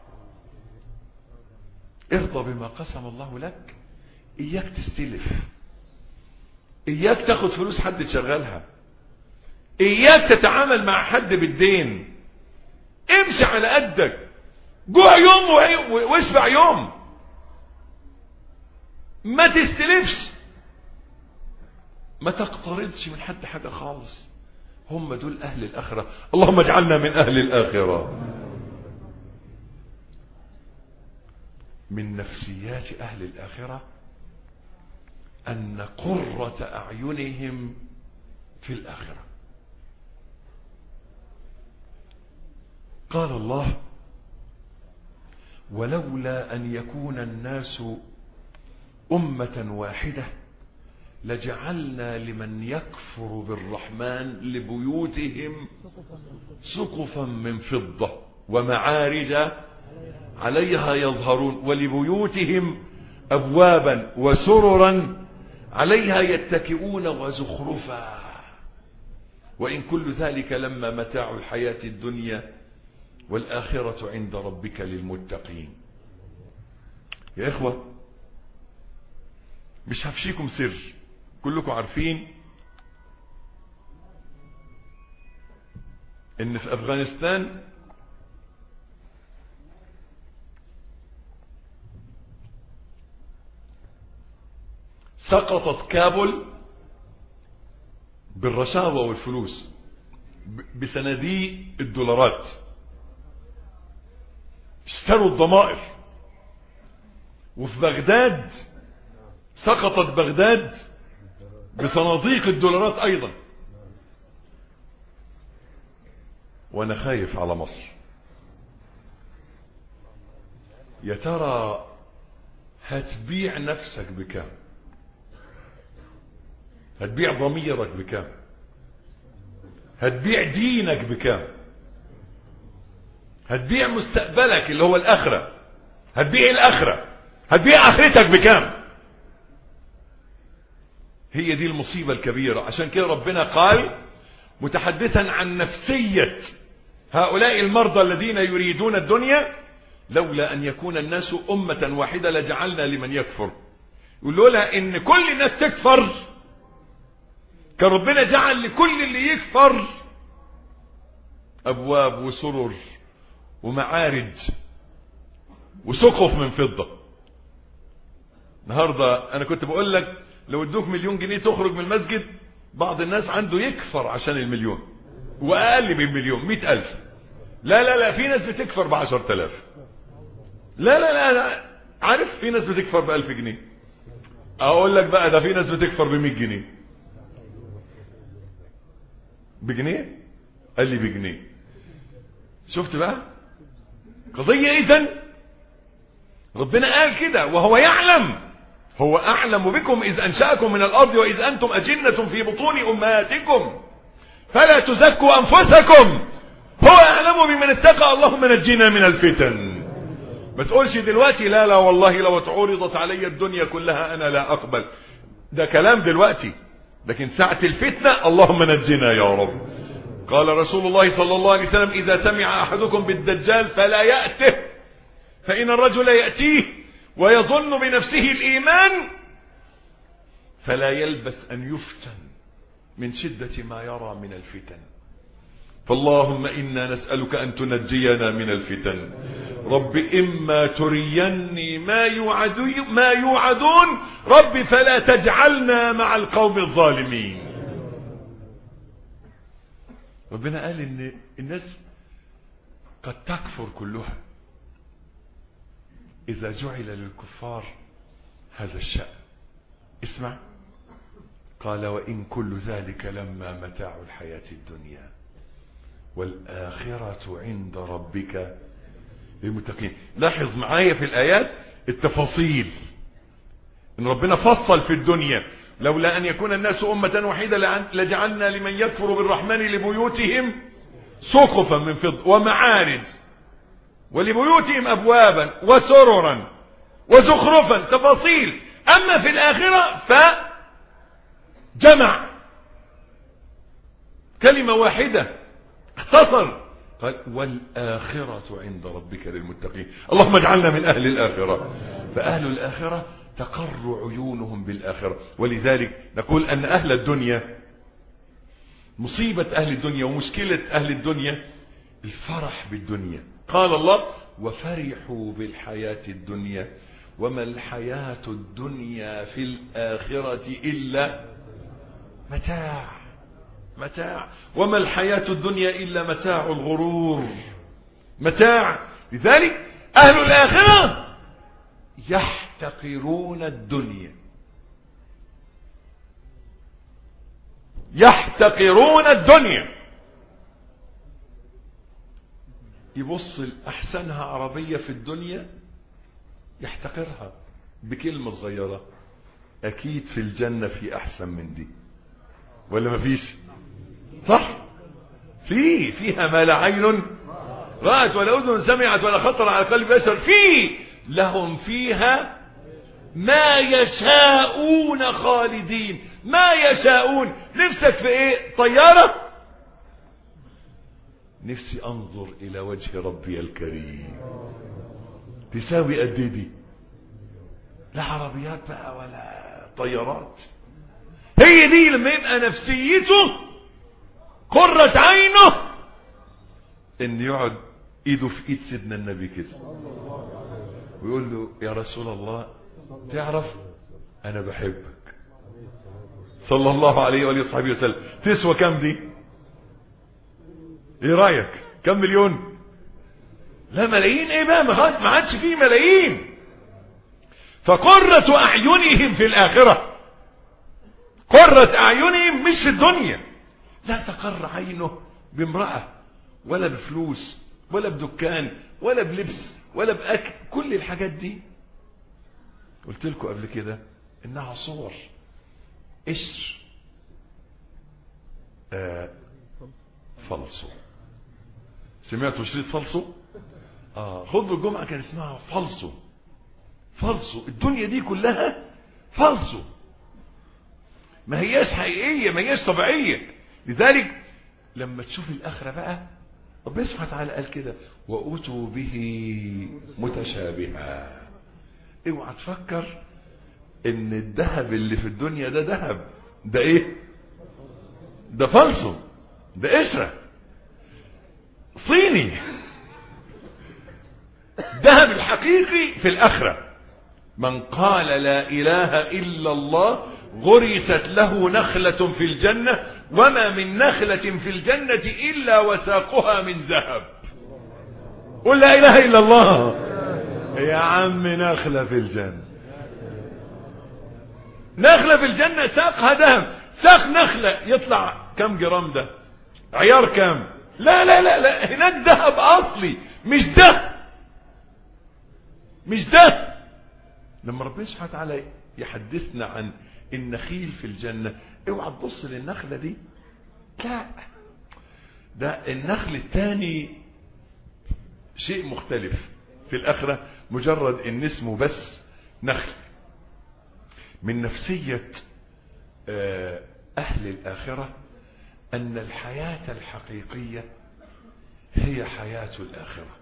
ارضى بما قسم الله لك اياك تستلف اياك تاخد فلوس حد تشغلها اياك تتعامل مع حد بالدين امشي على قدك جوع يوم واشبع يوم ما تستلفش ما تقترضش من حد حاجة خالص هم دول أهل الآخرة اللهم اجعلنا من أهل الآخرة من نفسيات أهل الآخرة أن قرة أعينهم في الآخرة قال الله ولولا أن يكون الناس أمة واحدة لجعلنا لمن يكفر بالرحمن لبيوتهم سقفا من فضة ومعارج عليها يظهرون ولبيوتهم أبوابا وسررا عليها يتكئون وزخرفا وإن كل ذلك لما متاع الحياة الدنيا والآخرة عند ربك للمتقين يا إخوة مش هفشيكم سر كلكم عارفين ان في افغانستان سقطت كابل بالرشاوى والفلوس بصناديق الدولارات اشتروا الضمائر وفي بغداد سقطت بغداد بصناديق الدولارات ايضا وانا خايف على مصر يا ترى هتبيع نفسك بكام هتبيع ضميرك بكام هتبيع دينك بكام هتبيع مستقبلك اللي هو الاخره هتبيع الاخره هتبيع اخرتك بكام هي دي المصيبة الكبيرة عشان كده ربنا قال متحدثا عن نفسية هؤلاء المرضى الذين يريدون الدنيا لولا أن يكون الناس أمة واحدة لجعلنا لمن يكفر يقول لولا إن كل الناس تكفر كان ربنا جعل لكل اللي يكفر أبواب وسرر ومعارج وسقف من فضة النهاردة أنا كنت بقول لك لو ادوك مليون جنيه تخرج من المسجد بعض الناس عنده يكفر عشان المليون وأقل من مليون مئة ألف لا لا لا في ناس بتكفر بعشر تلاف لا لا لا, لا. عارف في ناس بتكفر بألف جنيه أقول لك بقى ده في ناس بتكفر بمئة جنيه بجنيه قال لي بجنيه شفت بقى قضية إذن ربنا قال كده وهو يعلم هو أعلم بكم إذ أنشأكم من الأرض وإذ أنتم أجنة في بطون أمهاتكم فلا تزكوا أنفسكم هو أعلم بمن اتقى اللهم نجينا من الفتن ما تقولش دلوقتي لا لا والله لو اتعرضت علي الدنيا كلها أنا لا أقبل ده كلام دلوقتي لكن ساعة الفتنة اللهم نجنا يا رب قال رسول الله صلى الله عليه وسلم إذا سمع أحدكم بالدجال فلا يأته فإن الرجل يأتيه ويظن بنفسه الإيمان فلا يلبث أن يفتن من شدة ما يرى من الفتن فاللهم إنا نسألك أن تنجينا من الفتن رب إما تريني ما, يوعد ما يوعدون رب فلا تجعلنا مع القوم الظالمين ربنا قال إن الناس قد تكفر كلها إذا جعل للكفار هذا الشأن اسمع قال وإن كل ذلك لما متاع الحياة الدنيا والآخرة عند ربك للمتقين لاحظ معايا في الآيات التفاصيل إن ربنا فصل في الدنيا لولا أن يكون الناس أمة واحدة لجعلنا لمن يكفر بالرحمن لبيوتهم سقفا من فضة ومعارج ولبيوتهم أبوابا وسررا وزخرفا تفاصيل أما في الآخرة فجمع كلمة واحدة اختصر قال والآخرة عند ربك للمتقين اللهم اجعلنا من أهل الآخرة فأهل الآخرة تقر عيونهم بالآخرة ولذلك نقول أن أهل الدنيا مصيبة أهل الدنيا ومشكلة أهل الدنيا الفرح بالدنيا قال الله وفرحوا بالحياة الدنيا وما الحياة الدنيا في الآخرة إلا متاع متاع وما الحياة الدنيا إلا متاع الغرور متاع لذلك أهل الآخرة يحتقرون الدنيا يحتقرون الدنيا يبص الأحسنها عربية في الدنيا يحتقرها بكلمة صغيرة أكيد في الجنة في أحسن من دي ولا ما فيش صح في فيها ما لا عين رأت ولا أذن سمعت ولا خطر على قلب بشر في لهم فيها ما يشاءون خالدين ما يشاءون نفسك في ايه طيارة نفسي انظر الى وجه ربي الكريم تساوي قد دي لا عربيات بقى ولا طيارات هي دي لما يبقى نفسيته قرة عينه ان يقعد ايده في ايد سيدنا النبي كده ويقول له يا رسول الله تعرف انا بحبك صلى الله عليه وآله وصحبه وسلم تسوى كم دي ايه رايك كم مليون لا ملايين ايه بقى ما عادش فيه ملايين فقرة اعينهم في الاخرة قرة اعينهم مش في الدنيا لا تقر عينه بامرأة ولا بفلوس ولا بدكان ولا بلبس ولا بأكل كل الحاجات دي قلت لكم قبل كده انها صور قشر آه فلصو سمعتوا شريط فلصو اه خطبة الجمعة كان اسمها فلصو فلصو الدنيا دي كلها فلصو ما هياش حقيقية ما هياش طبيعية لذلك لما تشوف الآخرة بقى ربنا سبحانه وتعالى قال كده وأتوا به متشابها اوعى تفكر ان الذهب اللي في الدنيا ده ذهب ده ايه ده فلسو ده قشرة صيني الذهب الحقيقي في الآخرة من قال لا إله إلا الله غرست له نخلة في الجنة وما من نخلة في الجنة إلا وساقها من ذهب قل لا إله إلا الله يا عم نخلة في الجنة نخلة في الجنة ساقها ذهب ساق نخلة يطلع كم جرام ده عيار كام لا لا لا لا هناك ذهب أصلي مش ده مش ده لما ربنا سبحانه وتعالى يحدثنا عن النخيل في الجنة اوعى تبص للنخلة دي لا ده النخل الثاني شيء مختلف في الآخرة مجرد ان اسمه بس نخل من نفسية أهل الآخرة أن الحياة الحقيقية هي حياة الآخرة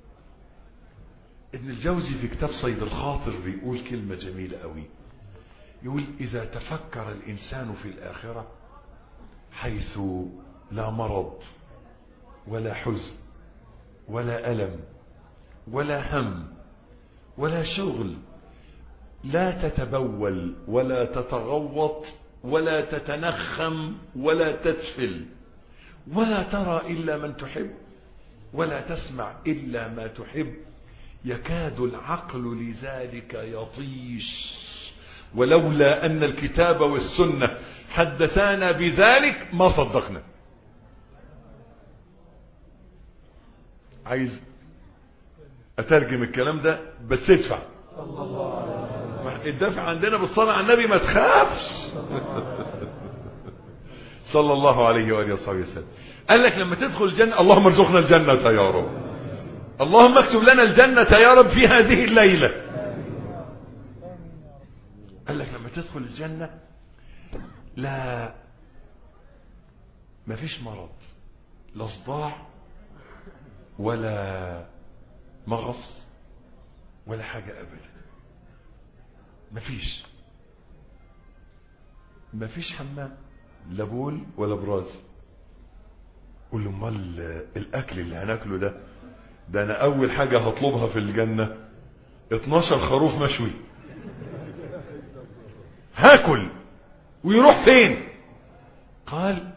ابن الجوزي في كتاب صيد الخاطر بيقول كلمة جميلة قوي يقول إذا تفكر الإنسان في الآخرة حيث لا مرض ولا حزن ولا ألم ولا هم ولا شغل لا تتبول ولا تتغوط ولا تتنخم ولا تتفل ولا ترى إلا من تحب ولا تسمع إلا ما تحب يكاد العقل لذلك يطيش ولولا أن الكتاب والسنة حدثانا بذلك ما صدقنا عايز أترجم الكلام ده بس ادفع الدفع عندنا بالصلاة على النبي ما تخافش صلى الله عليه وآله وصحبه وسلم قال لك لما تدخل الجنة اللهم ارزقنا الجنة يا رب اللهم اكتب لنا الجنة يا رب في هذه الليلة قال لك لما تدخل الجنة لا ما فيش مرض لا صداع ولا مغص ولا حاجة أبدا ما فيش ما فيش حمام لا بول ولا براز قول له امال الاكل اللي هناكله ده ده انا اول حاجه هطلبها في الجنه 12 خروف مشوي هاكل ويروح فين قال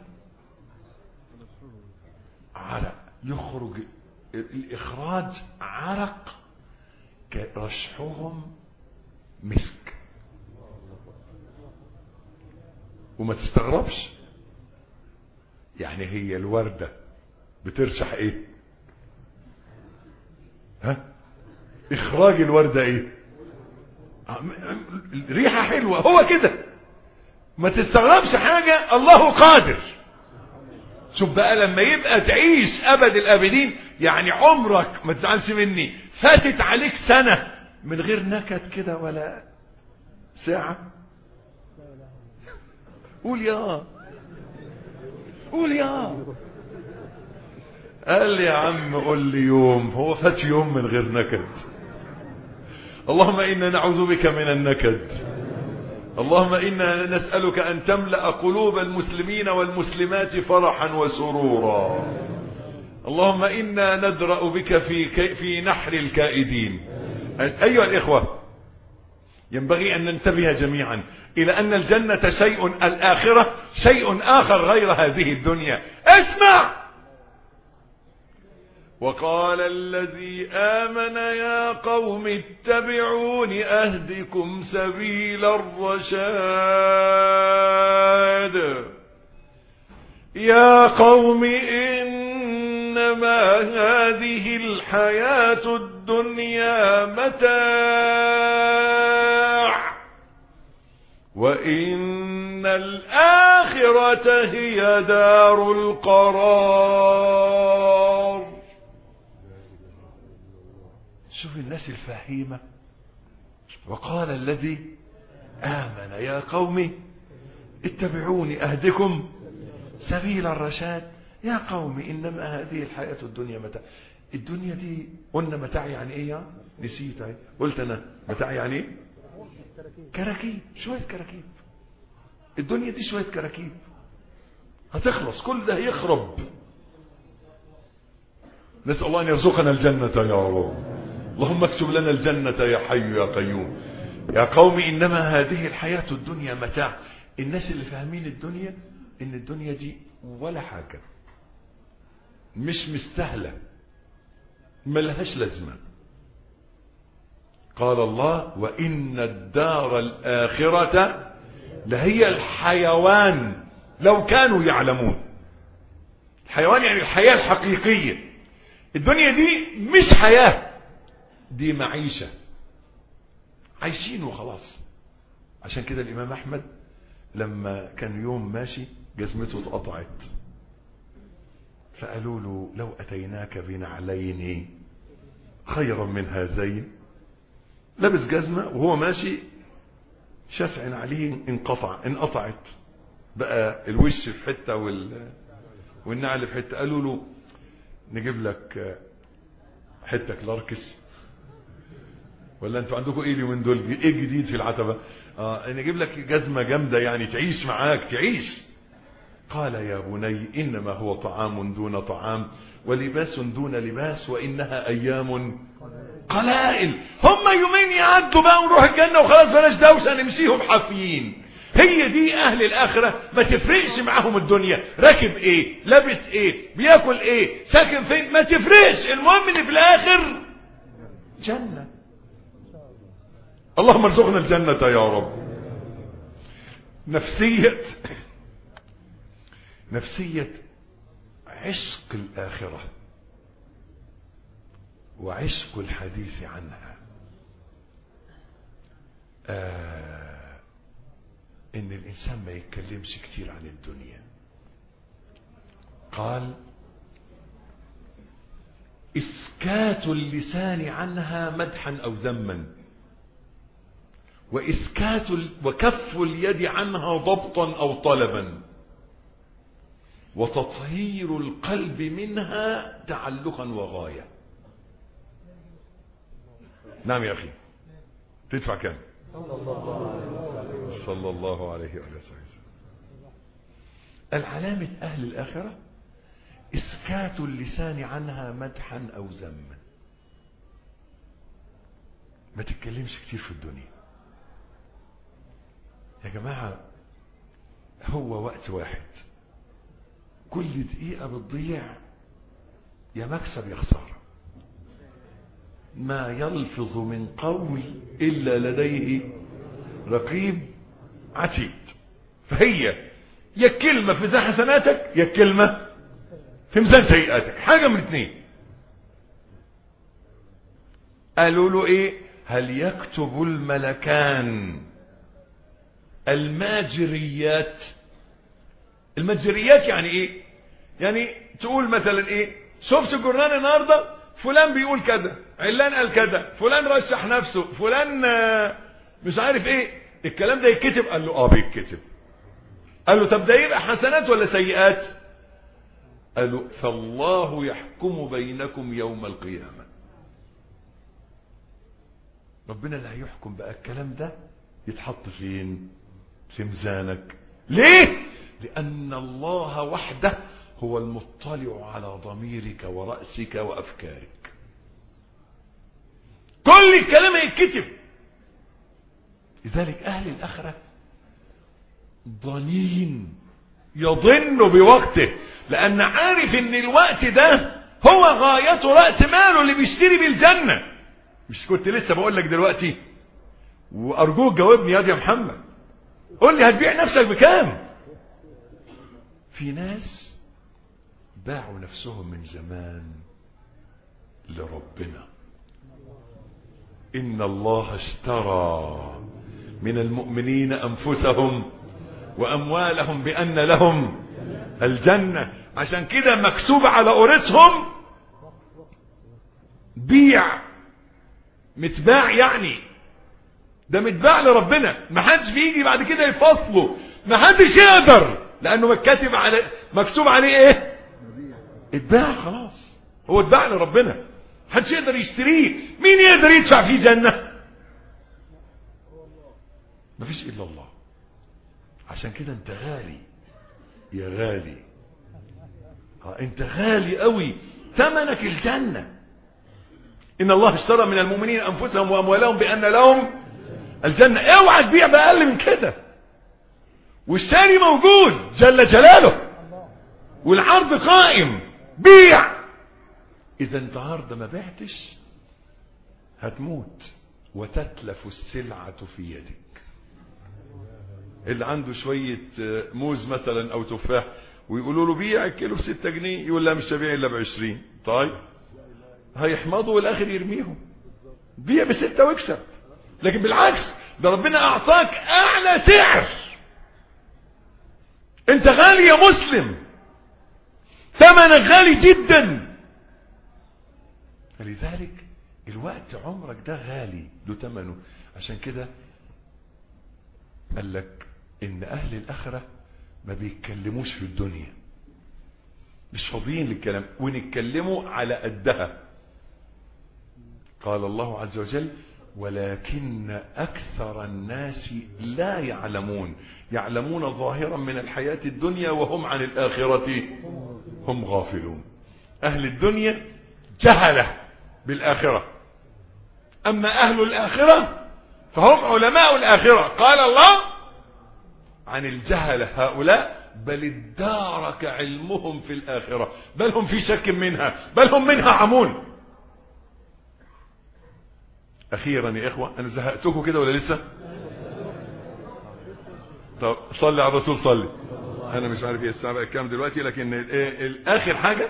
عرق يخرج الاخراج عرق كرشحهم مسك وما تستغربش يعني هي الوردة بترشح ايه ها اخراج الوردة ايه ريحة حلوة هو كده ما تستغربش حاجة الله قادر شوف بقى لما يبقى تعيش ابد الابدين يعني عمرك ما تزعلش مني فاتت عليك سنة من غير نكد كده ولا ساعة قول يا قول يا قال لي يا عم قول لي يوم هو فات يوم من غير نكد اللهم إنا نعوذ بك من النكد اللهم إنا نسألك أن تملأ قلوب المسلمين والمسلمات فرحا وسرورا اللهم إنا ندرأ بك في, في نحر الكائدين أيها الإخوة ينبغي أن ننتبه جميعا إلى أن الجنة شيء الآخرة شيء آخر غير هذه الدنيا اسمع وقال الذي آمن يا قوم اتبعون أهدكم سبيل الرشاد يا قوم إنما هذه الحياة الدنيا متاع وإن الآخرة هي دار القرار شوف الناس الفهيمة وقال الذي آمن يا قوم اتبعوني أهدكم سبيل الرشاد يا قوم إنما هذه الحياة الدنيا متاع الدنيا دي قلنا متاع يعني إيه يعني؟ نسيت أهي. قلت أنا متاع يعني إيه كراكيب شوية كراكيب الدنيا دي شوية كراكيب هتخلص كل ده هيخرب نسأل الله أن يرزقنا الجنة يا رب اللهم اكتب لنا الجنة يا حي يا قيوم يا قوم إنما هذه الحياة الدنيا متاع الناس اللي فاهمين الدنيا إن الدنيا دي ولا حاجة مش مستاهلة ملهاش لازمة قال الله وإن الدار الآخرة لهي الحيوان لو كانوا يعلمون الحيوان يعني الحياة الحقيقية الدنيا دي مش حياة دي معيشة عايشين وخلاص عشان كده الإمام أحمد لما كان يوم ماشي جزمته اتقطعت فقالوا له لو أتيناك بنعلين خيرا من هذين لبس جزمة وهو ماشي شسع عليه انقطع انقطعت بقى الوش في حتة وال والنعل في حتة قالوا له نجيب لك حتة كلاركس ولا انتوا عندكم ايه اليومين دول ايه جديد في العتبة اه نجيب لك جزمة جامدة يعني تعيش معاك تعيش قال يا بني انما هو طعام دون طعام ولباس دون لباس وانها ايام قلائل هم يومين يعدوا بقى ونروح الجنة وخلاص بلاش دوشة نمشيهم حافيين هي دي اهل الاخرة ما تفرقش معاهم الدنيا راكب ايه لابس ايه بياكل ايه ساكن فين ما تفرقش المهم ان في الاخر جنة اللهم ارزقنا الجنة يا رب نفسية نفسية عشق الآخرة وعشق الحديث عنها آه ان الانسان ما يتكلمش كتير عن الدنيا قال اسكات اللسان عنها مدحا او ذما واسكات ال... وكف اليد عنها ضبطا او طلبا وتطهير القلب منها تعلقا وغايه نعم يا اخي تدفع كام صلى الله عليه وآله وسلم العلامة أهل الآخرة إسكات اللسان عنها مدحا أو ذما ما تتكلمش كتير في الدنيا يا جماعة هو وقت واحد كل دقيقة بتضيع يا مكسب يا خسارة ما يلفظ من قول إلا لديه رقيب عتيد فهي يا كلمة في ميزان حسناتك يا كلمة في ميزان سيئاتك حاجة من اثنين قالوا له ايه هل يكتب الملكان الماجريات الماجريات يعني ايه يعني تقول مثلا ايه شفت الجرنان النهارده فلان بيقول كذا علان قال كذا فلان رشح نفسه فلان مش عارف ايه الكلام ده يتكتب قال له اه بيتكتب قال له طب ده يبقى حسنات ولا سيئات قال له فالله يحكم بينكم يوم القيامة ربنا اللي هيحكم بقى الكلام ده يتحط فين في ميزانك ليه لأن الله وحده هو المطلع على ضميرك ورأسك وأفكارك كل الكلام يتكتب لذلك أهل الآخرة ضنين يضن بوقته لأن عارف إن الوقت ده هو غايته رأس ماله اللي بيشتري بالجنة مش كنت لسه بقول لك دلوقتي وأرجوك جاوبني يا يا محمد قول لي هتبيع نفسك بكام في ناس باعوا نفسهم من زمان لربنا إن الله اشترى من المؤمنين أنفسهم وأموالهم بأن لهم الجنة عشان كده مكتوب على قرصهم بيع متباع يعني ده متباع لربنا ما حدش بيجي بعد كده يفصله ما حدش يقدر لانه مكتب على مكتوب عليه ايه اتباع خلاص هو اتباع لربنا محدش يقدر يشتريه مين يقدر يدفع فيه جنة مفيش إلا الله عشان كده انت غالي يا غالي اه انت غالي قوي ثمنك الجنة إن الله اشترى من المؤمنين أنفسهم وأموالهم بأن لهم الجنة اوعى تبيع بأقل من كده والشاري موجود جل جلاله والعرض قائم بيع إذا انت عرض ما بعتش هتموت وتتلف السلعة في يدك اللي عنده شوية موز مثلا أو تفاح ويقولوا له بيع الكيلو بستة جنيه يقول لا مش هبيع إلا بعشرين طيب هيحمضوا والآخر يرميهم بيع بستة واكسب لكن بالعكس ده ربنا أعطاك أعلى سعر أنت غالي يا مسلم ثمنك غالي جدا فلذلك الوقت عمرك ده غالي له ثمنه عشان كده قال لك ان اهل الاخره ما بيتكلموش في الدنيا مش فاضيين للكلام ونتكلموا على قدها قال الله عز وجل ولكن اكثر الناس لا يعلمون يعلمون ظاهرا من الحياه الدنيا وهم عن الاخره هم غافلون اهل الدنيا جهله بالاخره اما اهل الاخره فهم علماء الآخرة قال الله عن الجهلة هؤلاء بل ادارك علمهم في الآخرة بل هم في شك منها بل هم منها عمون أخيرا يا إخوة أنا زهقتكم كده ولا لسه طب صلي على الرسول صلي أنا مش عارف ايه الساعة بقى كام دلوقتي لكن آخر حاجة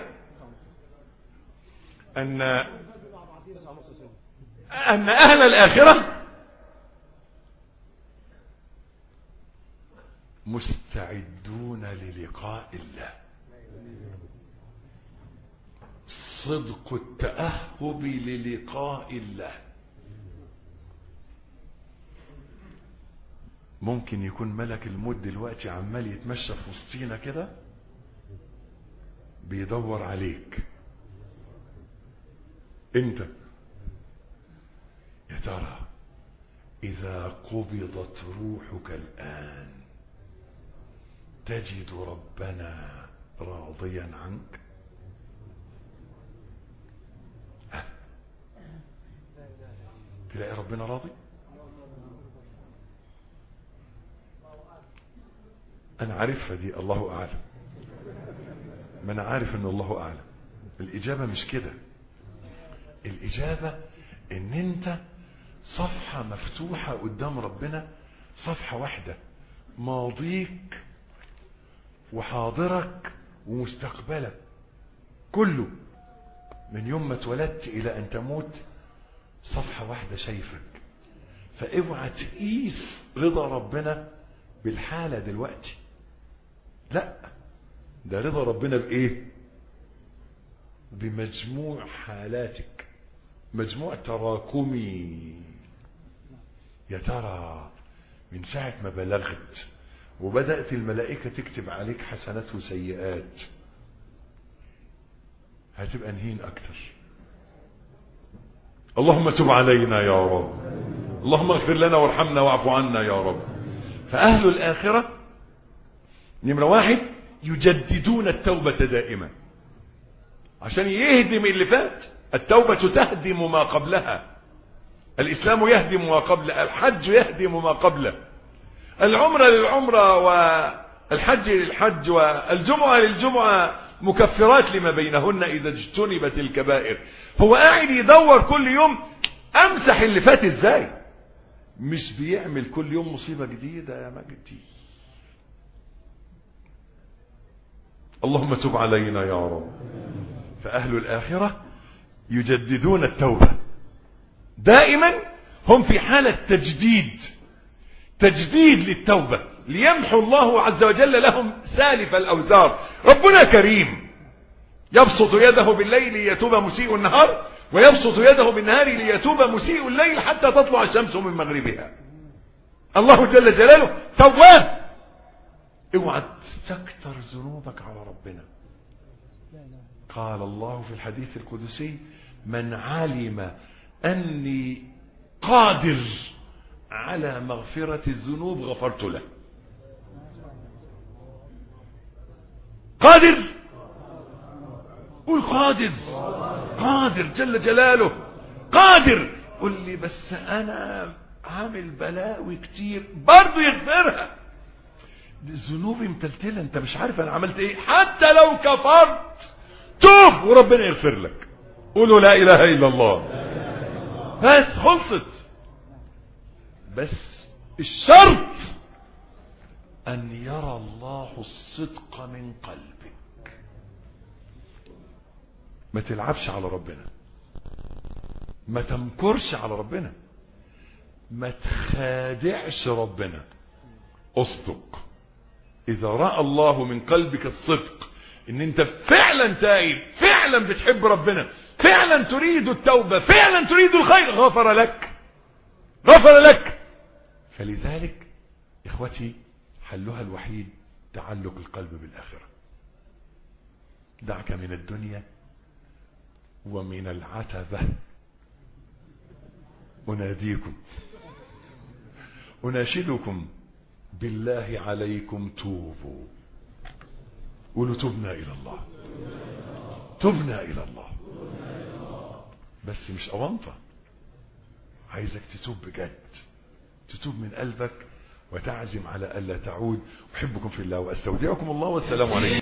أن أن أهل الآخرة مستعدون للقاء الله صدق التأهب للقاء الله ممكن يكون ملك الموت دلوقتي عمال يتمشى في وسطينا كده بيدور عليك انت يا ترى اذا قبضت روحك الان تجد ربنا راضيا عنك ها. تلاقي ربنا راضي انا عارفها دي الله اعلم ما انا عارف ان الله اعلم الاجابه مش كده الاجابه ان انت صفحه مفتوحه قدام ربنا صفحه واحده ماضيك وحاضرك ومستقبلك كله من يوم ما اتولدت الى ان تموت صفحه واحده شايفك فاوعى تقيس رضا ربنا بالحاله دلوقتي لا ده رضا ربنا بايه بمجموع حالاتك مجموع تراكمي يا ترى من ساعه ما بلغت وبدأت الملائكة تكتب عليك حسنات وسيئات هتبقى نهين أكتر اللهم تب علينا يا رب اللهم اغفر لنا وارحمنا واعف عنا يا رب فأهل الآخرة نمرة واحد يجددون التوبة دائما عشان يهدم اللي فات التوبة تهدم ما قبلها الإسلام يهدم ما قبله الحج يهدم ما قبله العمرة للعمرة والحج للحج والجمعة للجمعة مكفرات لما بينهن إذا اجتنبت الكبائر هو قاعد يدور كل يوم أمسح اللي فات إزاي مش بيعمل كل يوم مصيبة جديدة يا مجدي اللهم تب علينا يا رب فأهل الآخرة يجددون التوبة دائما هم في حالة تجديد تجديد للتوبة ليمحو الله عز وجل لهم سالف الأوزار ربنا كريم يبسط يده بالليل ليتوب مسيء النهار ويبسط يده بالنهار ليتوب مسيء الليل حتى تطلع الشمس من مغربها الله جل جلاله تواب اوعى تستكتر ذنوبك على ربنا قال الله في الحديث القدسي من علم أني قادر على مغفرة الذنوب غفرت له قادر قول قادر قادر جل جلاله قادر قل لي بس انا عامل بلاوي كتير برضه يغفرها دي ذنوبي متلتله انت مش عارف انا عملت ايه حتى لو كفرت توب وربنا يغفر لك قولوا لا اله الا الله بس خلصت بس الشرط ان يرى الله الصدق من قلبك ما تلعبش على ربنا ما تمكرش على ربنا ما تخادعش ربنا اصدق اذا راى الله من قلبك الصدق ان انت فعلا تائب فعلا بتحب ربنا فعلا تريد التوبه فعلا تريد الخير غفر لك غفر لك فلذلك اخوتي حلها الوحيد تعلق القلب بالاخره دعك من الدنيا ومن العتبه اناديكم اناشدكم بالله عليكم توبوا قولوا تبنا الى الله تبنا الى الله بس مش اونطه عايزك تتوب بجد تتوب من قلبك وتعزم على الا تعود احبكم في الله واستودعكم الله والسلام عليكم